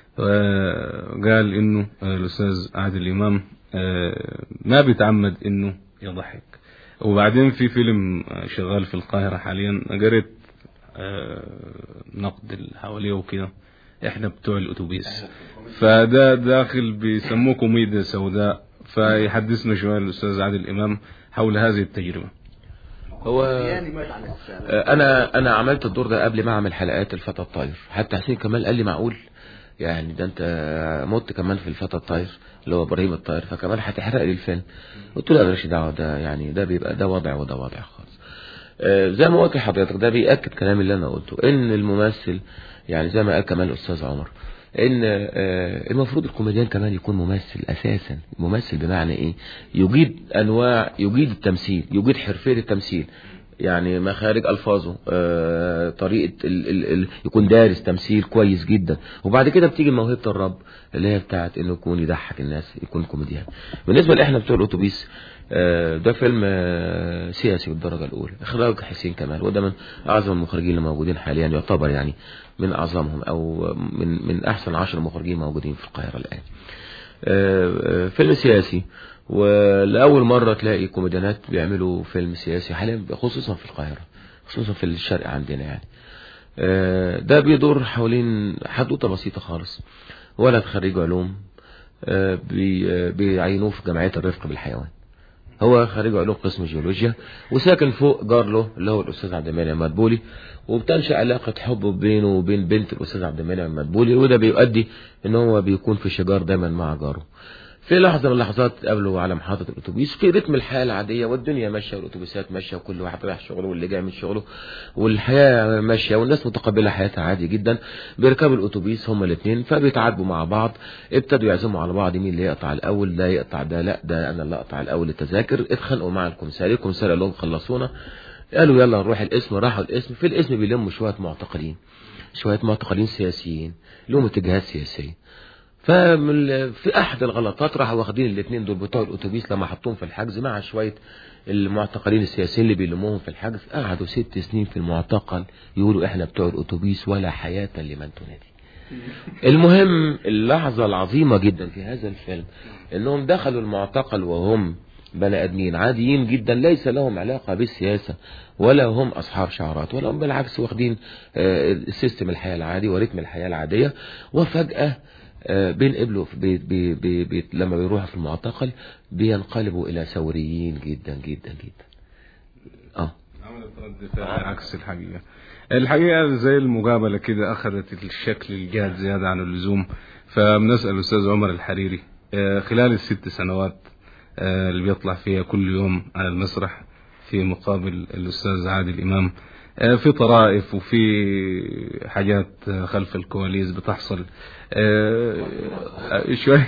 وقال إنه آه، الأستاذ عادل إمام آه، ما بيتعمد إنه يضحك وبعدين في فيلم آه، شغال في القاهرة حاليا قريت آه، نقد اللي حواليه وكده احنا بتوع الاتوبيس فده داخل بيسموه كوميديا سوداء فيحدثنا شويه الاستاذ عادل امام حول هذه التجربه هو آه، انا انا عملت الدور ده قبل ما اعمل حلقات الفتى الطاير حتى حسين كمال قال لي معقول يعني ده انت مت كمان في الفتى الطاير اللي هو ابراهيم الطاير فكمان هتحرق لي الفيلم قلت له لا مالكش دعوه ده يعني ده بيبقى ده وضع وده وضع خالص آه، زي ما قلت لحضرتك ده بيأكد كلام اللي انا قلته ان الممثل يعني زي ما قال كمان الاستاذ عمر ان آه، المفروض الكوميديان كمان يكون ممثل اساسا ممثل بمعنى ايه يجيد انواع يجيد التمثيل يجيد حرفيه التمثيل يعني مخارج الفاظه آه، طريقه ال ال ال يكون دارس تمثيل كويس جدا وبعد كده بتيجي موهبه الرب اللي هي بتاعت انه يكون يضحك الناس يكون كوميديان بالنسبه لاحنا بتوع الاتوبيس آه، ده فيلم آه، سياسي بالدرجه الاولى اخراج حسين كمال وده من اعظم المخرجين اللي موجودين حاليا يعتبر يعني من اعظمهم او من من احسن عشر مخرجين موجودين في القاهره الان آه، آه، فيلم سياسي ولأول مرة تلاقي كوميديانات بيعملوا فيلم سياسي حاليا خصوصا في القاهرة خصوصا في الشرق عندنا يعني آه، ده بيدور حوالين حدوتة بسيطة خالص ولد خريج علوم آه، بي- آه، بيعينوه في جمعية الرفق بالحيوان هو خريج علوم قسم جيولوجيا وساكن فوق جار له اللي هو الاستاذ عبد المنعم مدبولي وبتنشا علاقه حب بينه وبين بنت الاستاذ عبد المنعم مدبولي وده بيؤدي ان هو بيكون في شجار دايما مع جاره في لحظه من اللحظات قابلوا على محطه الاتوبيس في رتم الحياه العاديه والدنيا ماشيه والاتوبيسات ماشيه وكل واحد رايح شغله واللي جاي من شغله والحياه ماشيه والناس متقبله حياتها عادي جدا بيركبوا الاتوبيس هما الاثنين فبيتعاتبوا مع بعض ابتدوا يعزموا على بعض مين اللي يقطع الاول ده يقطع ده لا ده انا اللي اقطع الاول التذاكر اتخانقوا مع الكمساري الكمساري قال لهم خلصونا قالوا يلا نروح القسم راحوا القسم في القسم بيلموا شويه معتقلين شويه معتقلين سياسيين لهم اتجاهات سياسيه فمن في احد الغلطات راحوا واخدين الاثنين دول بتوع الاتوبيس لما حطوهم في الحجز مع شويه المعتقلين السياسيين اللي بيلموهم في الحجز قعدوا ست سنين في المعتقل يقولوا احنا بتوع الاتوبيس ولا حياه لمن تنادي المهم اللحظه العظيمه جدا في هذا الفيلم انهم دخلوا المعتقل وهم بني ادمين عاديين جدا ليس لهم علاقه بالسياسه ولا هم اصحاب شعارات ولا هم بالعكس واخدين آه، السيستم الحياه العادي ورتم الحياه العاديه وفجاه آه، بينقبلوا في بي بي بي بي لما بيروحوا في المعتقل بينقلبوا الى ثوريين جدا جدا جدا اه عملت رد فعل عكس الحقيقة الحقيقة زي المقابلة كده أخذت الشكل الجاد زيادة عن اللزوم فبنسأل الأستاذ عمر الحريري آه، خلال الست سنوات آه، اللي بيطلع فيها كل يوم على المسرح في مقابل الأستاذ عادل إمام آه، في طرائف وفي حاجات آه، خلف الكواليس بتحصل آه، آه، شوي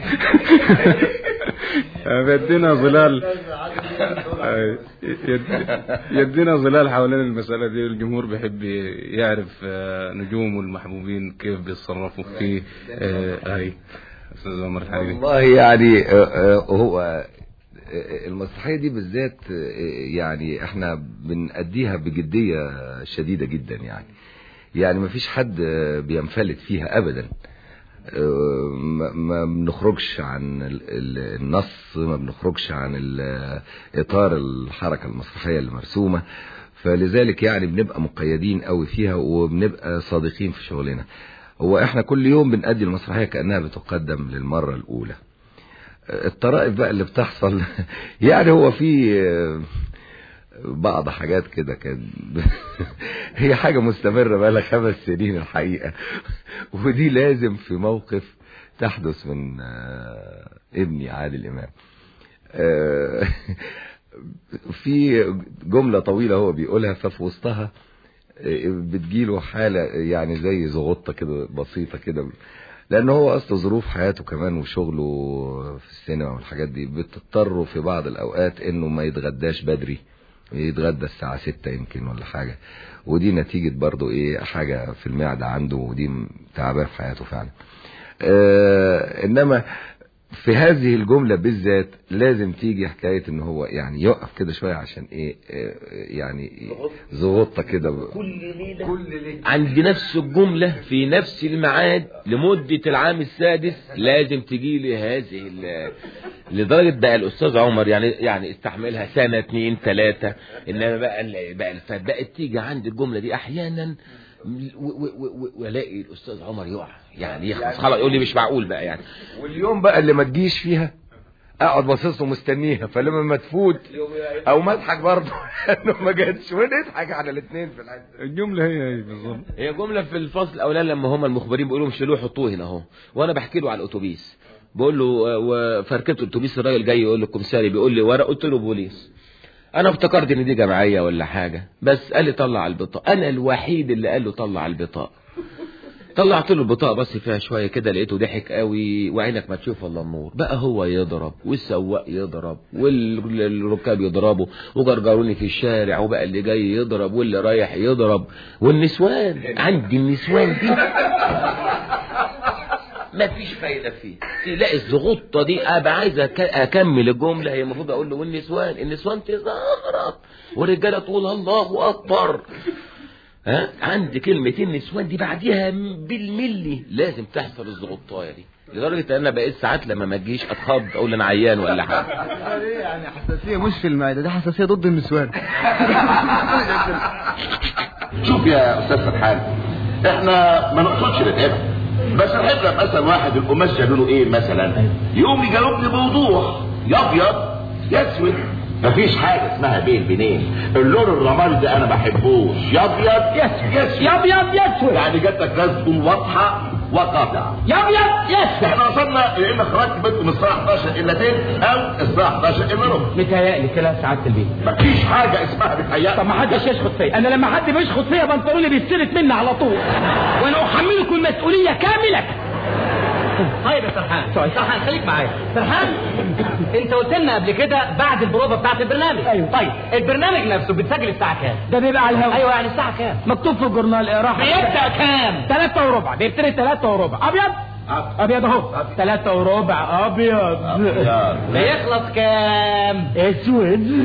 آه، بيدينا ظلال آه، يد- يدينا ظلال حوالين المسألة دي الجمهور بيحب يعرف آه، نجومه المحبوبين كيف بيتصرفوا في آه، هاي أستاذ عمر الحريري والله يعني آه، آه، هو آه، المسرحية دي بالذات آه، يعني احنا بنأديها بجدية شديدة جدا يعني يعني ما فيش حد آه، بينفلت فيها ابدا آه، ما- ما بنخرجش عن ال- ال- النص ما بنخرجش عن ال- اطار الحركة المسرحية المرسومة فلذلك يعني بنبقى مقيدين قوي فيها وبنبقى صادقين في شغلنا هو احنا كل يوم بنأدي المسرحية كأنها بتقدم للمرة الأولى الطرائف بقى اللي بتحصل يعني هو في آه، بعض حاجات كده كان هي حاجة مستمرة بقى لها خمس سنين الحقيقة ودي لازم في موقف تحدث من آه، ابني عادل إمام آه، في جملة طويلة هو بيقولها ففي وسطها آه، بتجيله حالة يعني زي زغطة كده بسيطة كده لأن هو أصل ظروف حياته كمان وشغله في السينما والحاجات دي بتضطره في بعض الأوقات إنه ما يتغداش بدري يتغدى الساعة ستة يمكن ولا حاجة ودي نتيجة برضو ايه حاجة في المعدة عنده ودي تعبان في حياته فعلا آه انما في هذه الجملة بالذات لازم تيجي حكاية ان هو يعني يقف كده شوية عشان ايه آه، يعني زغطة كده كل ليلة كل ليلة عند نفس الجملة في نفس الميعاد لمدة العام السادس لازم تجي لي هذه ال- لدرجة بقى الأستاذ عمر يعني يعني استحملها سنة اتنين تلاتة إنما بقى ال- بقى فبقت تيجي عند الجملة دي أحيانا و- و- و- والاقي الأستاذ عمر يقع يعني يخلص خلاص يقول لي مش معقول بقى يعني واليوم بقى اللي ما تجيش فيها اقعد باصص له مستنيها فلما ما تفوت او ما اضحك برضه انه ما جاتش ونضحك على الاثنين في الحته الجملة هي هي بالظبط هي جملة في الفصل الأولاني لما هم المخبرين بيقولوا لهم شيلوه حطوه هنا أهو وأنا بحكي له على الأتوبيس بقول له و- فركبت الأتوبيس الراجل جاي يقول له الكمساري بيقول لي ورق قلت له بوليس أنا افتكرت إن دي جمعية ولا حاجة بس قال لي طلع البطاقة أنا الوحيد اللي قال له طلع البطاقة طلعت له البطاقة بس فيها شوية كده لقيته ضحك قوي وعينك ما تشوف الا النور بقى هو يضرب والسواق يضرب والركاب يضربوا وجرجروني في الشارع وبقى اللي جاي يضرب واللي رايح يضرب والنسوان عندي النسوان دي ما فيش فايدة فيه تلاقي الزغطة دي أبقى عايز أك- أكمل الجملة هي المفروض أقول له والنسوان النسوان تزغرط والرجالة تقول الله أكبر ها عندي كلمة النسوان دي بعديها بالملي لازم تحصل الزغطاية دي لدرجة ان انا بقيت ساعات لما ما تجيش اتخض اقول انا عيان ولا حاجة يعني حساسية مش في المعدة دي حساسية ضد النسوان شوف يا استاذ فرحان احنا ما نقصدش نتعبك بس نحب لما مثلا واحد القماش جابوا ايه مثلا يقوم يجاوبني بوضوح يا ابيض يا اسود مفيش حاجه اسمها بين بينين اللون الرمادي ده انا ما بحبوش يا ابيض يا اسود يا اسود يا ابيض يا اسود يعني جاتك رسم واضحه وقاطعه يا ابيض يا اسود احنا وصلنا يا اما خرجت بيتكم الساعه 11 الا تلت او الساعه 11 الا ربع متهيألي كده سعادة البيت مفيش حاجه اسمها بتهيأ طب ما حدش يشخط فيا انا لما حد بيشخط فيا بنطلوني بيستلت مني على طول وانا احملكم المسؤوليه كامله طيب يا سرحان سرحان خليك معايا سرحان انت قلت لنا قبل كده بعد البروفه بتاعت البرنامج ايوه طيب البرنامج نفسه بتسجل الساعه كام ده بيبقى على الهواء ايوه يعني الساعه كام مكتوب في الجورنال اقراه بيبدا كام ثلاثة وربع بيبتدي ثلاثة وربع ابيض ابيض اهو ثلاثة وربع ابيض بيخلص كام اسود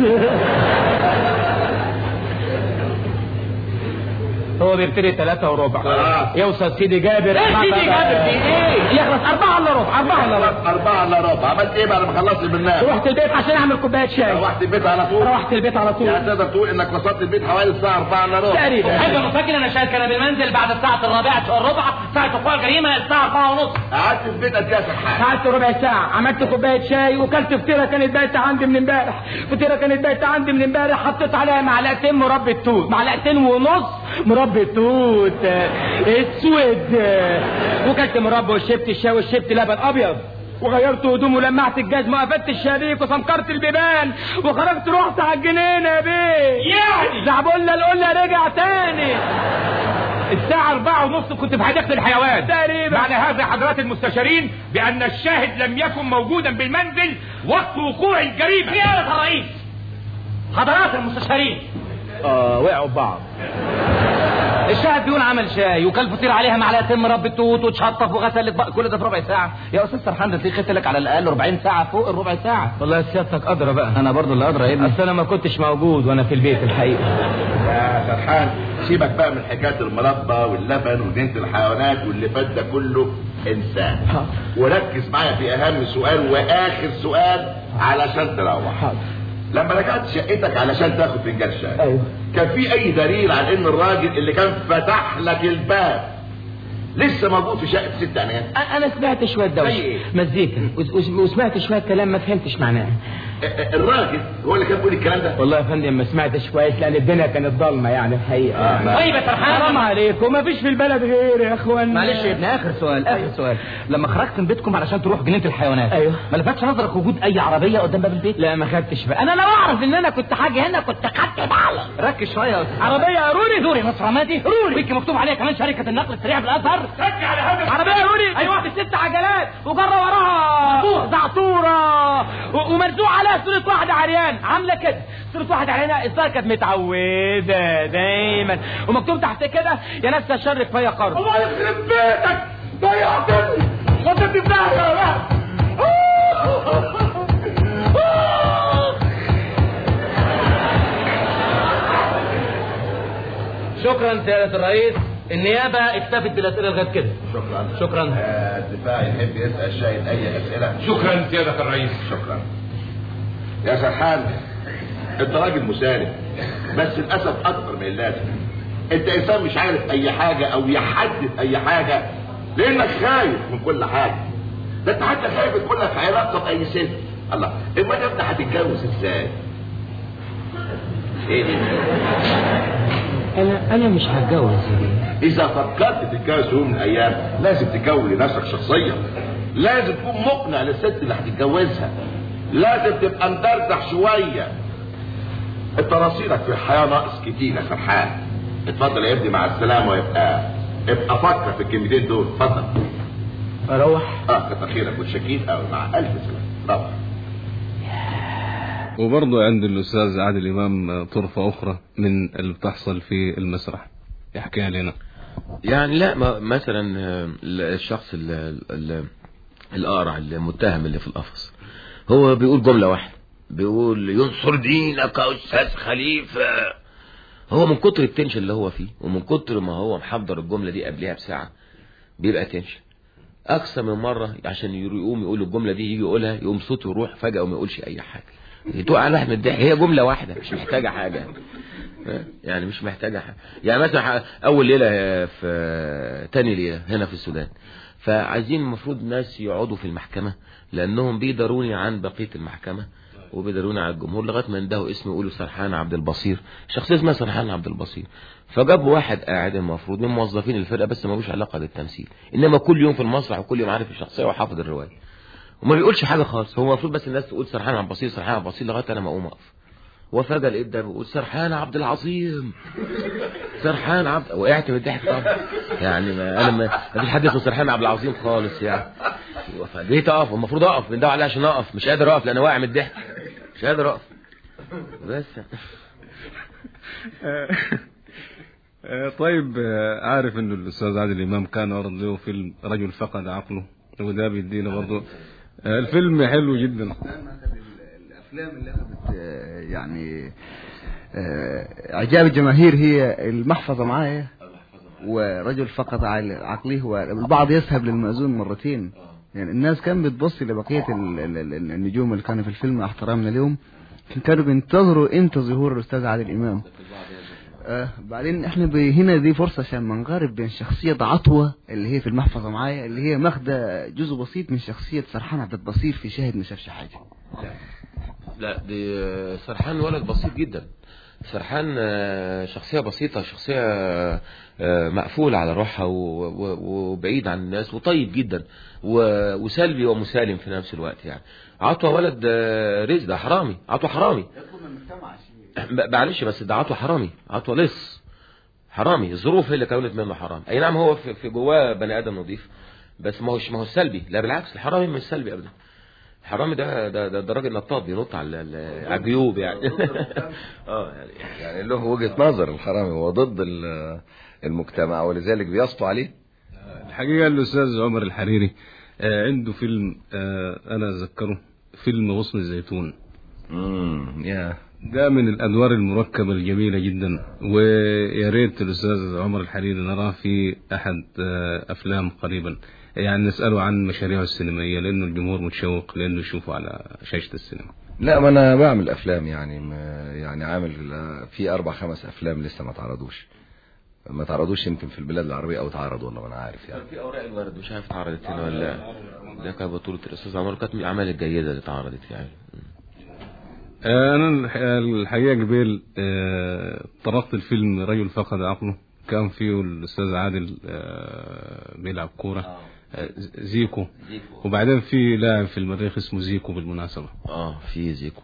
هو بيبتدي ثلاثة وربع خلاص. يوصل سيدي جابر ايه سيدي جابر دي ايه يخلص أربعة إلا ربع أربعة إلا ربع أربعة إلا ربع عملت إيه بعد ما خلصت البرنامج؟ رحت البيت عشان أعمل كوباية شاي روحت البيت على طول؟ روحت البيت على طول يعني تقدر تقول إنك وصلت البيت حوالي الساعة 4 إلا ربع تقريبا حاجة مفاجئ انا شايف كان بالمنزل بعد الساعة الرابعة الربع ساعة وقوع الجريمة الساعة 4 ونص قعدت في بيت قد إيه يا سرحان؟ قعدت ربع ساعة عملت كوباية شاي وكلت فطيرة كانت بايتة عندي من امبارح فطيرة كانت بايتة عندي من امبارح حطيت عليها معلقتين مربى توت معلقتين ونص مربى توت آه، اسود آه، وكلت مربى وشربت الشاي وشربت لبن ابيض وغيرت هدومي ولمعت الجزمة وقفلت الشبيك وسمكرت البيبان وخرجت رحت على الجنينة يا بيه يعني زعبولنا القلة رجع تاني الساعة أربعة ونص كنت في حديقة الحيوان تقريبا معنى هذا حضرات المستشارين بأن الشاهد لم يكن موجودا بالمنزل وقت وقوع الجريمة يا الرئيس حضرات المستشارين اه وقعوا ببعض الشاهد بيقول عمل شاي وكل فطير عليها معلقتين مربى توت وتشطف وغسل الاطباق كل ده في ربع ساعه يا استاذ سرحان ده تلاقيه لك على الاقل 40 ساعه فوق الربع ساعه والله سيادتك أدرى بقى انا برضو اللي ادرى يا ابني أصل أنا ما كنتش موجود وأنا في البيت الحقيقة يا سرحان سيبك بقى من حكاية المربى واللبن وجنينة الحيوانات واللي فات ده كله انسان وركز معايا في أهم سؤال وآخر سؤال علشان تروح لما رجعت شقتك علشان تاخد فنجان شاي أيوه. كان في أي دليل على إن الراجل اللي كان فتح لك الباب لسه موجود في شقة ست أنام أنا سمعت شوية زي دوشة إيه؟ مزيكا وس- وس- وسمعت شوية كلام ما فهمتش معناه الراجل هو اللي كان بيقول الكلام ده والله يا فندم ما سمعتش كويس لأن الدنيا كانت ضلمة يعني الحقيقة آه، ما- طيب يا سرحان حرام عليكم ما فيش في البلد غير يا اخوان معلش يا ابني اخر سؤال اخر سؤال لما خرجت من بيتكم علشان تروح جنينه الحيوانات أيوه. ما لفتش نظرك وجود اي عربيه قدام باب البيت لا ما خدتش بقى انا لو اعرف ان انا كنت حاجه هنا كنت خدت بالي ركز شويه يا استاذ عربيه روري دوري نصر رمادي روري ويكي مكتوب عليها كمان شركه النقل السريع بالاثر سجل على هذا عربية يوني ايوه بست عجلات وجرى وراها زعتورة و- ومرزوع عليها صورة واحدة عريان عاملة كده صورة واحدة عريانة الصورة كانت متعودة دايما ومكتوب تحت كده يا ناس الشر كفاية قرض الله يخرب بيتك ضيعتني وديتني في داهية يا ولد. شكرا سيادة الرئيس النيابة اكتفت بالأسئلة لغاية كده شكرا شكرا آه، الدفاع يحب يسال الشاهد اي اسئله شكرا سيادة الرئيس شكرا يا سرحان انت راجل مسالم بس للاسف اكتر من اللازم انت انسان مش عارف اي حاجه او يحدد اي حاجه لانك خايف من كل حاجه ده انت حتى خايف تكون لك علاقه باي ست الله امال انت هتتجوز ازاي ايه دي انا انا مش هتجوز اذا فكرت تتجوز في يوم من الايام لازم تكون لنفسك شخصيه لازم تكون مقنع للست اللي هتتجوزها لازم تبقى مدردح شويه انت رصيدك في الحياه ناقص كتير يا سرحان اتفضل يا ابني مع السلامه ويبقى ابقى فكر في الكلمتين دول اتفضل اروح اه كتر خيرك وشكيت قوي مع الف سلامه روح وبرضه عند الأستاذ عادل إمام طرفة أخرى من اللي بتحصل في المسرح يحكيها لنا يعني لا ما مثلا آه، الشخص ال- ال- الأقرع المتهم اللي في القفص هو بيقول جملة واحدة بيقول ينصر دينك يا أستاذ خليفة هو من كتر التنشن اللي هو فيه ومن كتر ما هو محضر الجملة دي قبلها بساعة بيبقى تنشن أكثر من مرة عشان يقوم يقول الجملة دي يجي يقولها يقوم صوته يروح فجأة وما يقولش أي حاجة تقع على الواحد من الضحك هي جملة واحدة مش محتاجة حاجة يعني مش محتاجة حاجة يعني مثلا ح- أول ليلة في تاني ليلة هنا في السودان فعايزين المفروض ناس يقعدوا في المحكمة لأنهم بيداروني عن بقية المحكمة وبيداروني على الجمهور لغاية ما يندهوا اسمي يقولوا سرحان عبد البصير شخصية اسمها سرحان عبد البصير فجابوا واحد قاعد المفروض من موظفين الفرقة بس ملوش علاقة بالتمثيل إنما كل يوم في المسرح وكل يوم عارف الشخصية وحافظ الرواية وما بيقولش حاجة خالص هو المفروض بس الناس تقول سرحان عبد البصير سرحان عبد البصير لغاية أنا ما أقوم أقف وفجأة لقيت ده بيقول سرحان عبد العظيم سرحان عبد وقعت من الضحك طبعا يعني ما انا ما ما فيش حد اسمه سرحان عبد العظيم خالص يعني فجيت اقف المفروض اقف بندور عليه عشان اقف مش قادر اقف لان واقع من الضحك مش قادر اقف بس آه، طيب آه، عارف انه الاستاذ عادل امام كان عرض له فيلم رجل فقد عقله وده بيدينا برضه آه، الفيلم حلو جدا الافلام اللي اخذت آه، يعني آه، اعجاب الجماهير هي المحفظه معايا ورجل فقد عقل- عقله والبعض يذهب للمأذون مرتين يعني الناس كانت بتبص لبقيه ال- ال- ال- النجوم اللي كانوا في الفيلم مع احترامنا اليوم كانوا بينتظروا امتى ظهور الاستاذ عادل امام آه بعدين احنا ب- هنا دي فرصه عشان ما نقارب بين شخصيه عطوه اللي هي في المحفظه معايا اللي هي ماخده جزء بسيط من شخصيه سرحان عبد البصير في شاهد ما شافش حاجه لا دي آه، سرحان ولد بسيط جدا سرحان آه، شخصية بسيطة شخصية آه، مقفولة على روحها و- و- وبعيد عن الناس وطيب جدا و- وسلبي ومسالم في نفس الوقت يعني عطوة ولد آه، رزق ده حرامي عطوة حرامي ب- معلش بس ده عطوة حرامي عطوة لص حرامي الظروف هي اللي كونت منه حرام اي نعم هو في في جواه بني ادم نظيف بس ما هوش ما هو سلبي لا بالعكس الحرامي مش سلبي ابدا الحرامي ده ده ده, ده راجل نطاط بينط على ال- على الجيوب يعني اه يعني يعني له وجهة نظر الحرامي هو ضد ال- المجتمع ولذلك بيسطو عليه الحقيقة الأستاذ عمر الحريري آه، عنده فيلم آه، أنا أتذكره فيلم غصن الزيتون امم يا ده من الأدوار المركبة الجميلة جدا ويا ريت الأستاذ عمر الحريري نراه في أحد آه، أفلام قريبا يعني نسأله عن مشاريعه السينمائية لأنه الجمهور متشوق لأنه يشوفه على شاشة السينما لا ما انا بعمل افلام يعني ما يعني عامل آه، في اربع خمس افلام لسه ما تعرضوش ما تعرضوش يمكن في البلاد العربية او تعرضوا والله ما انا عارف يعني في اوراق الورد مش عارف اتعرضت هنا ولا لا ده كانت بطولة الاستاذ عمر كانت من الاعمال الجيدة اللي اتعرضت يعني آه، أنا الح- الحقيقة قبل آه، طرقت الفيلم رجل فقد عقله كان فيه الأستاذ عادل آه، بيلعب كورة آه، زيكو وبعدين في لاعب في المريخ اسمه زيكو بالمناسبة اه في زيكو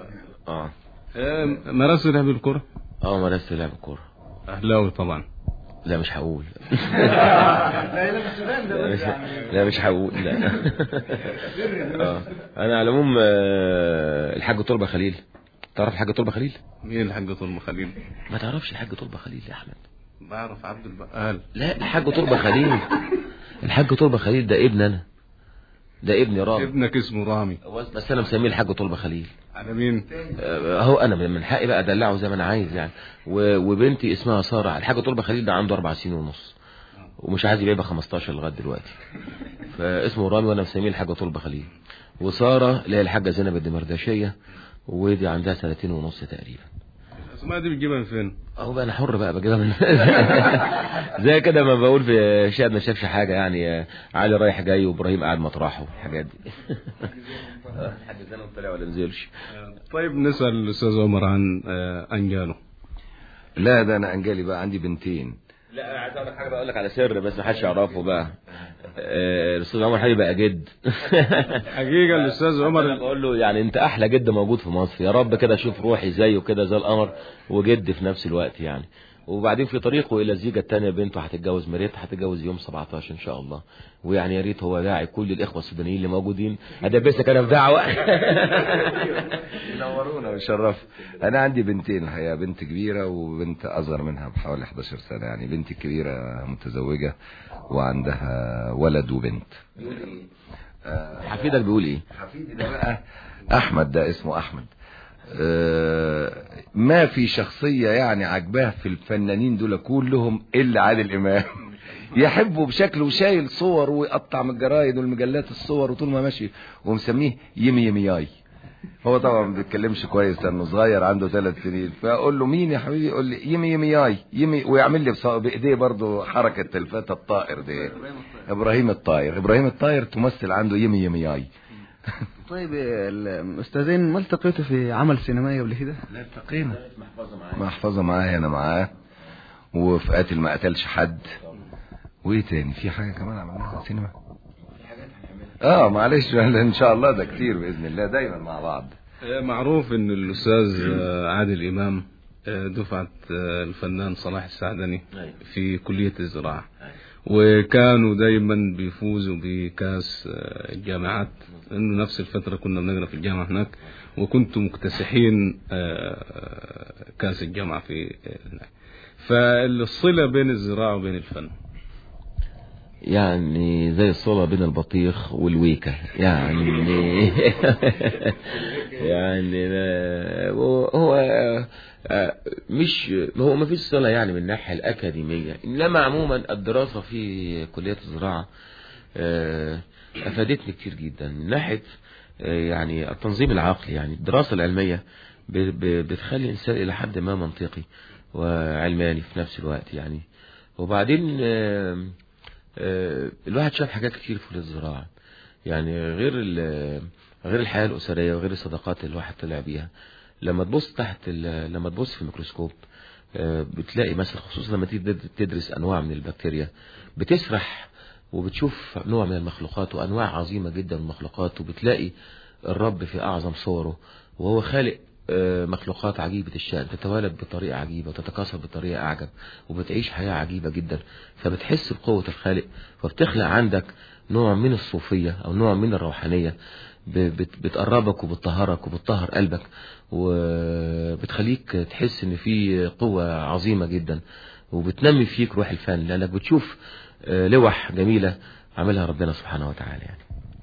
اه آه، مارست لعب الكورة اه مارست لعب الكورة أهلاوي طبعا لا مش هقول لا هنا في السودان ده لا بس مش, يعني لا مش هقول لا آه. انا على العموم آه، الحاج طلبة خليل تعرف الحاج طلبة خليل مين الحاج طلبة خليل ما تعرفش الحاج طلبة خليل يا احمد بعرف عبد البقال لا الحاج طلبة خليل الحاج طلبة خليل ده ابن انا ده ابني رامي ابنك اسمه رامي بس انا مسميه الحاج طلبة خليل على مين آه، هو انا من من حقي بقى ادلعه زي ما انا عايز يعني و- وبنتي اسمها ساره الحاج طلبة خليل ده عنده اربع سنين ونص ومش عايز يبقى 15 لغايه دلوقتي فاسمه رامي وانا مسميه الحاجه طلبة خليل وساره اللي هي الحاجه زينب الدمرداشيه ودي عندها سنتين ونص تقريبا الاسماء دي بتجيبها من فين اهو بقى انا حر بقى بجيبها من زي كده ما بقول في شاب ما شافش حاجه يعني آه، علي رايح جاي وابراهيم قاعد مطرحه الحاجات دي الحاج زينب طلع ولا نزلش طيب نسال الاستاذ عمر عن آه، انجاله لا ده انا انجلي بقى عندي بنتين لا انا عايز اقول لك حاجه بقول لك على سر بس ما حدش يعرفه بقى آه، الاستاذ عمر حبيبي بقى جد حقيقه الاستاذ عمر انا بقول له يعني انت احلى جد موجود في مصر يا رب كده اشوف روحي زيه كده زي القمر وجد في نفس الوقت يعني وبعدين في طريقه الى الزيجه الثانيه بنته هتتجوز مريت هتتجوز يوم 17 ان شاء الله ويعني يا ريت هو داعي كل الاخوه السودانيين اللي موجودين ادبسك انا في دعوه ينورونا ويشرفوا انا عندي بنتين الحقيقه بنت كبيره وبنت اصغر منها بحوالي 11 سنه يعني بنتي الكبيره متزوجه وعندها ولد وبنت حفيدك بيقول ايه حفيدي ده بقى احمد ده اسمه احمد آه، ما في شخصية يعني عجباه في الفنانين دول كلهم إلا عادل إمام يحبه بشكل وشايل صور ويقطع من الجرايد والمجلات الصور وطول ما ماشي ومسميه يمي يمي ياي هو طبعا ما بيتكلمش كويس لانه صغير عنده ثلاث سنين فاقول له مين يا حبيبي يقول لي يمي يمي ياي يمي ويعمل لي بص- بايديه برضه حركه الفتى الطائر دي ابراهيم الطاير ابراهيم الطاير تمثل عنده يمي يمي ياي طيب الاستاذين ما التقيتوا في عمل سينمائي قبل كده؟ لا التقينا محفظه معايا انا معاه وفي قاتل ما قتلش حد وايه تاني في حاجه كمان عملناها في السينما اه معلش ان شاء الله ده كتير باذن الله دايما مع بعض آه، معروف ان الاستاذ آه، عادل امام آه، دفعه آه، الفنان صلاح السعدني في كليه الزراعه وكانوا دايما بيفوزوا بكاس آه، الجامعات انه نفس الفتره كنا بنقرا في الجامعه هناك وكنتوا مكتسحين آه، كاس الجامعه في آه، هناك فالصله بين الزراعه وبين الفن يعني زي الصلة بين البطيخ والويكة يعني يعني ما- هو هو آه، مش هو ما فيش صلة يعني من الناحية الأكاديمية إنما عموما الدراسة في كلية الزراعة آه، أفادتني كتير جدا من ناحية آه، يعني التنظيم العقلي يعني الدراسة العلمية ب- ب- بتخلي الإنسان إلى حد ما منطقي وعلماني في نفس الوقت يعني وبعدين آه، آه، الواحد شاف حاجات كتير في الزراعة يعني غير ال- غير الحياة الأسرية وغير الصداقات اللي الواحد طلع بيها لما تبص تحت ال- لما تبص في الميكروسكوب آه، بتلاقي مثلا خصوصا لما تيجي تد- تدرس أنواع من البكتيريا بتسرح وبتشوف نوع من المخلوقات وأنواع عظيمة جدا من المخلوقات وبتلاقي الرب في أعظم صوره وهو خالق آه، مخلوقات عجيبة الشأن تتوالد بطريقة عجيبة وتتكاثر بطريقة أعجب وبتعيش حياة عجيبة جدا فبتحس بقوة الخالق فبتخلق عندك نوع من الصوفية أو نوع من الروحانية ب- بت- بتقربك وبتطهرك وبتطهر قلبك وبتخليك تحس ان في قوة عظيمة جدا وبتنمي فيك روح الفن لانك بتشوف آه، لوح جميلة عملها ربنا سبحانه وتعالى يعني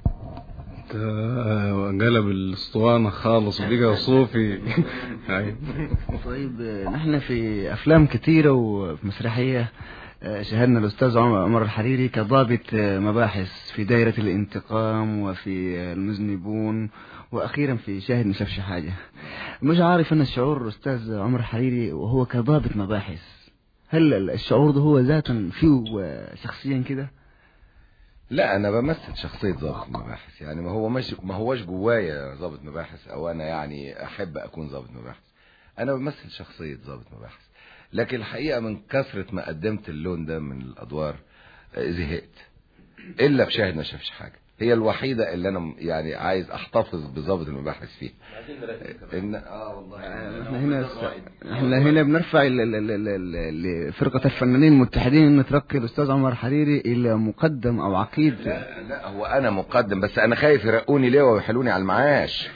آه، قلب الاسطوانه خالص وبقى صوفي أيوة. طيب آه، نحن في افلام كثيره وفي مسرحيه آه، شاهدنا الاستاذ عمر عمر الحريري كضابط آه، مباحث في دائره الانتقام وفي آه، المذنبون واخيرا في شاهد ما شافش حاجه مش عارف انا الشعور الاستاذ عمر الحريري وهو كضابط مباحث هل الشعور ده هو ذاتا فيه آه، شخصيا كده لا انا بمثل شخصيه ضابط مباحث يعني ما هو مش ما هوش جوايا ضابط مباحث او انا يعني احب اكون ضابط مباحث انا بمثل شخصيه ضابط مباحث لكن الحقيقه من كثره ما قدمت اللون ده من الادوار آه، زهقت الا في شاهد ما شافش حاجه هي الوحيدة اللي انا م- يعني عايز احتفظ بضابط المباحث فيها ان اه والله احنا هنا احنا هنا بنرفع ال- ال- ال- ال- ال- لفرقة الفنانين المتحدين ان ترقي الاستاذ عمر حريري الى مقدم او عقيد لا لا هو انا مقدم بس انا خايف يرقوني ليه ويحلوني على المعاش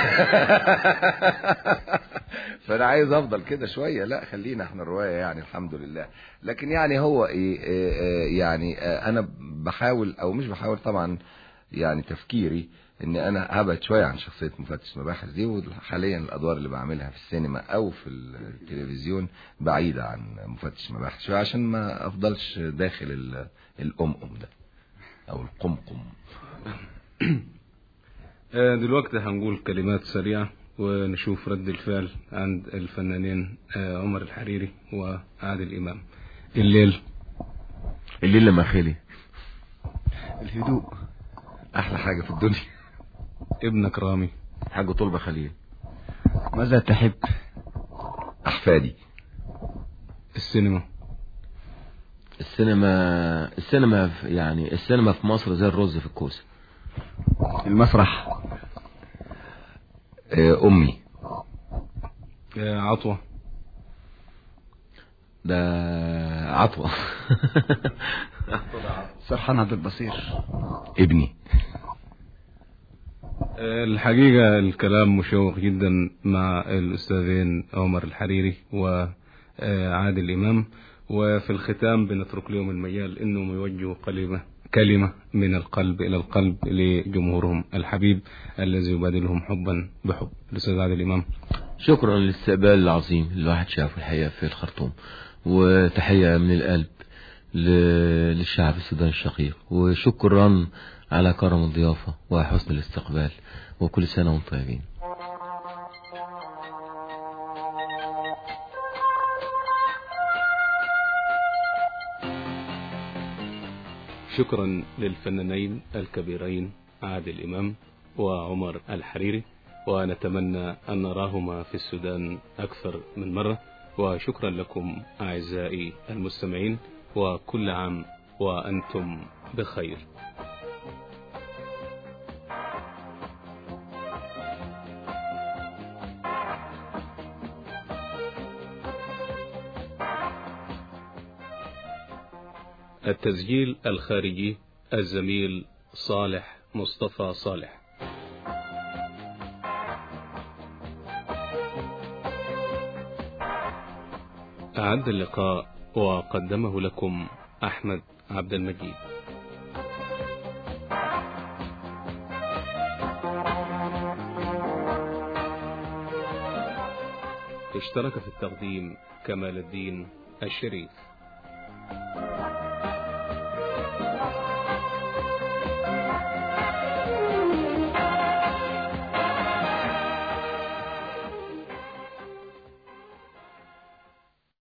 فانا عايز افضل كده شويه لا خلينا احنا الروايه يعني الحمد لله لكن يعني هو ايه إيه، إيه، يعني آه، انا بحاول او مش بحاول طبعا يعني تفكيري ان انا هبعد شويه عن شخصيه مفتش مباحث دي وحاليا الادوار اللي بعملها في السينما او في التلفزيون بعيده عن مفتش مباحث شويه عشان ما افضلش داخل ال- الامم ده او القمقم آه، دلوقتي هنقول كلمات سريعة ونشوف رد الفعل عند الفنانين آه، عمر الحريري وعادل إمام الليل الليل لما خلي الهدوء احلى حاجه في الدنيا ابنك رامي حاج طلبة خليل ماذا تحب احفادي السينما السينما السينما في- يعني السينما في مصر زي الرز في الكوسه المسرح آه، امي آه، عطوة ده عطوة سرحان عبد البصير ابني آه، الحقيقة الكلام مشوق جدا مع الأستاذين عمر الحريري وعادل إمام وفي الختام بنترك لهم المجال أنهم يوجهوا كلمة كلمة من القلب إلى القلب لجمهورهم الحبيب الذي يبادلهم حبا بحب الأستاذ عادل إمام شكرا للاستقبال العظيم اللي الواحد شافه الحقيقة في الخرطوم وتحية من القلب ل- للشعب السوداني الشقيق وشكرا على كرم الضيافة وحسن الاستقبال وكل سنة وانتم طيبين شكرا للفنانين الكبيرين عادل إمام وعمر الحريري ونتمنى أن نراهما في السودان أكثر من مرة وشكرا لكم أعزائي المستمعين وكل عام وأنتم بخير التسجيل الخارجي الزميل صالح مصطفى صالح أعد اللقاء وقدمه لكم أحمد عبد المجيد اشترك في التقديم كمال الدين الشريف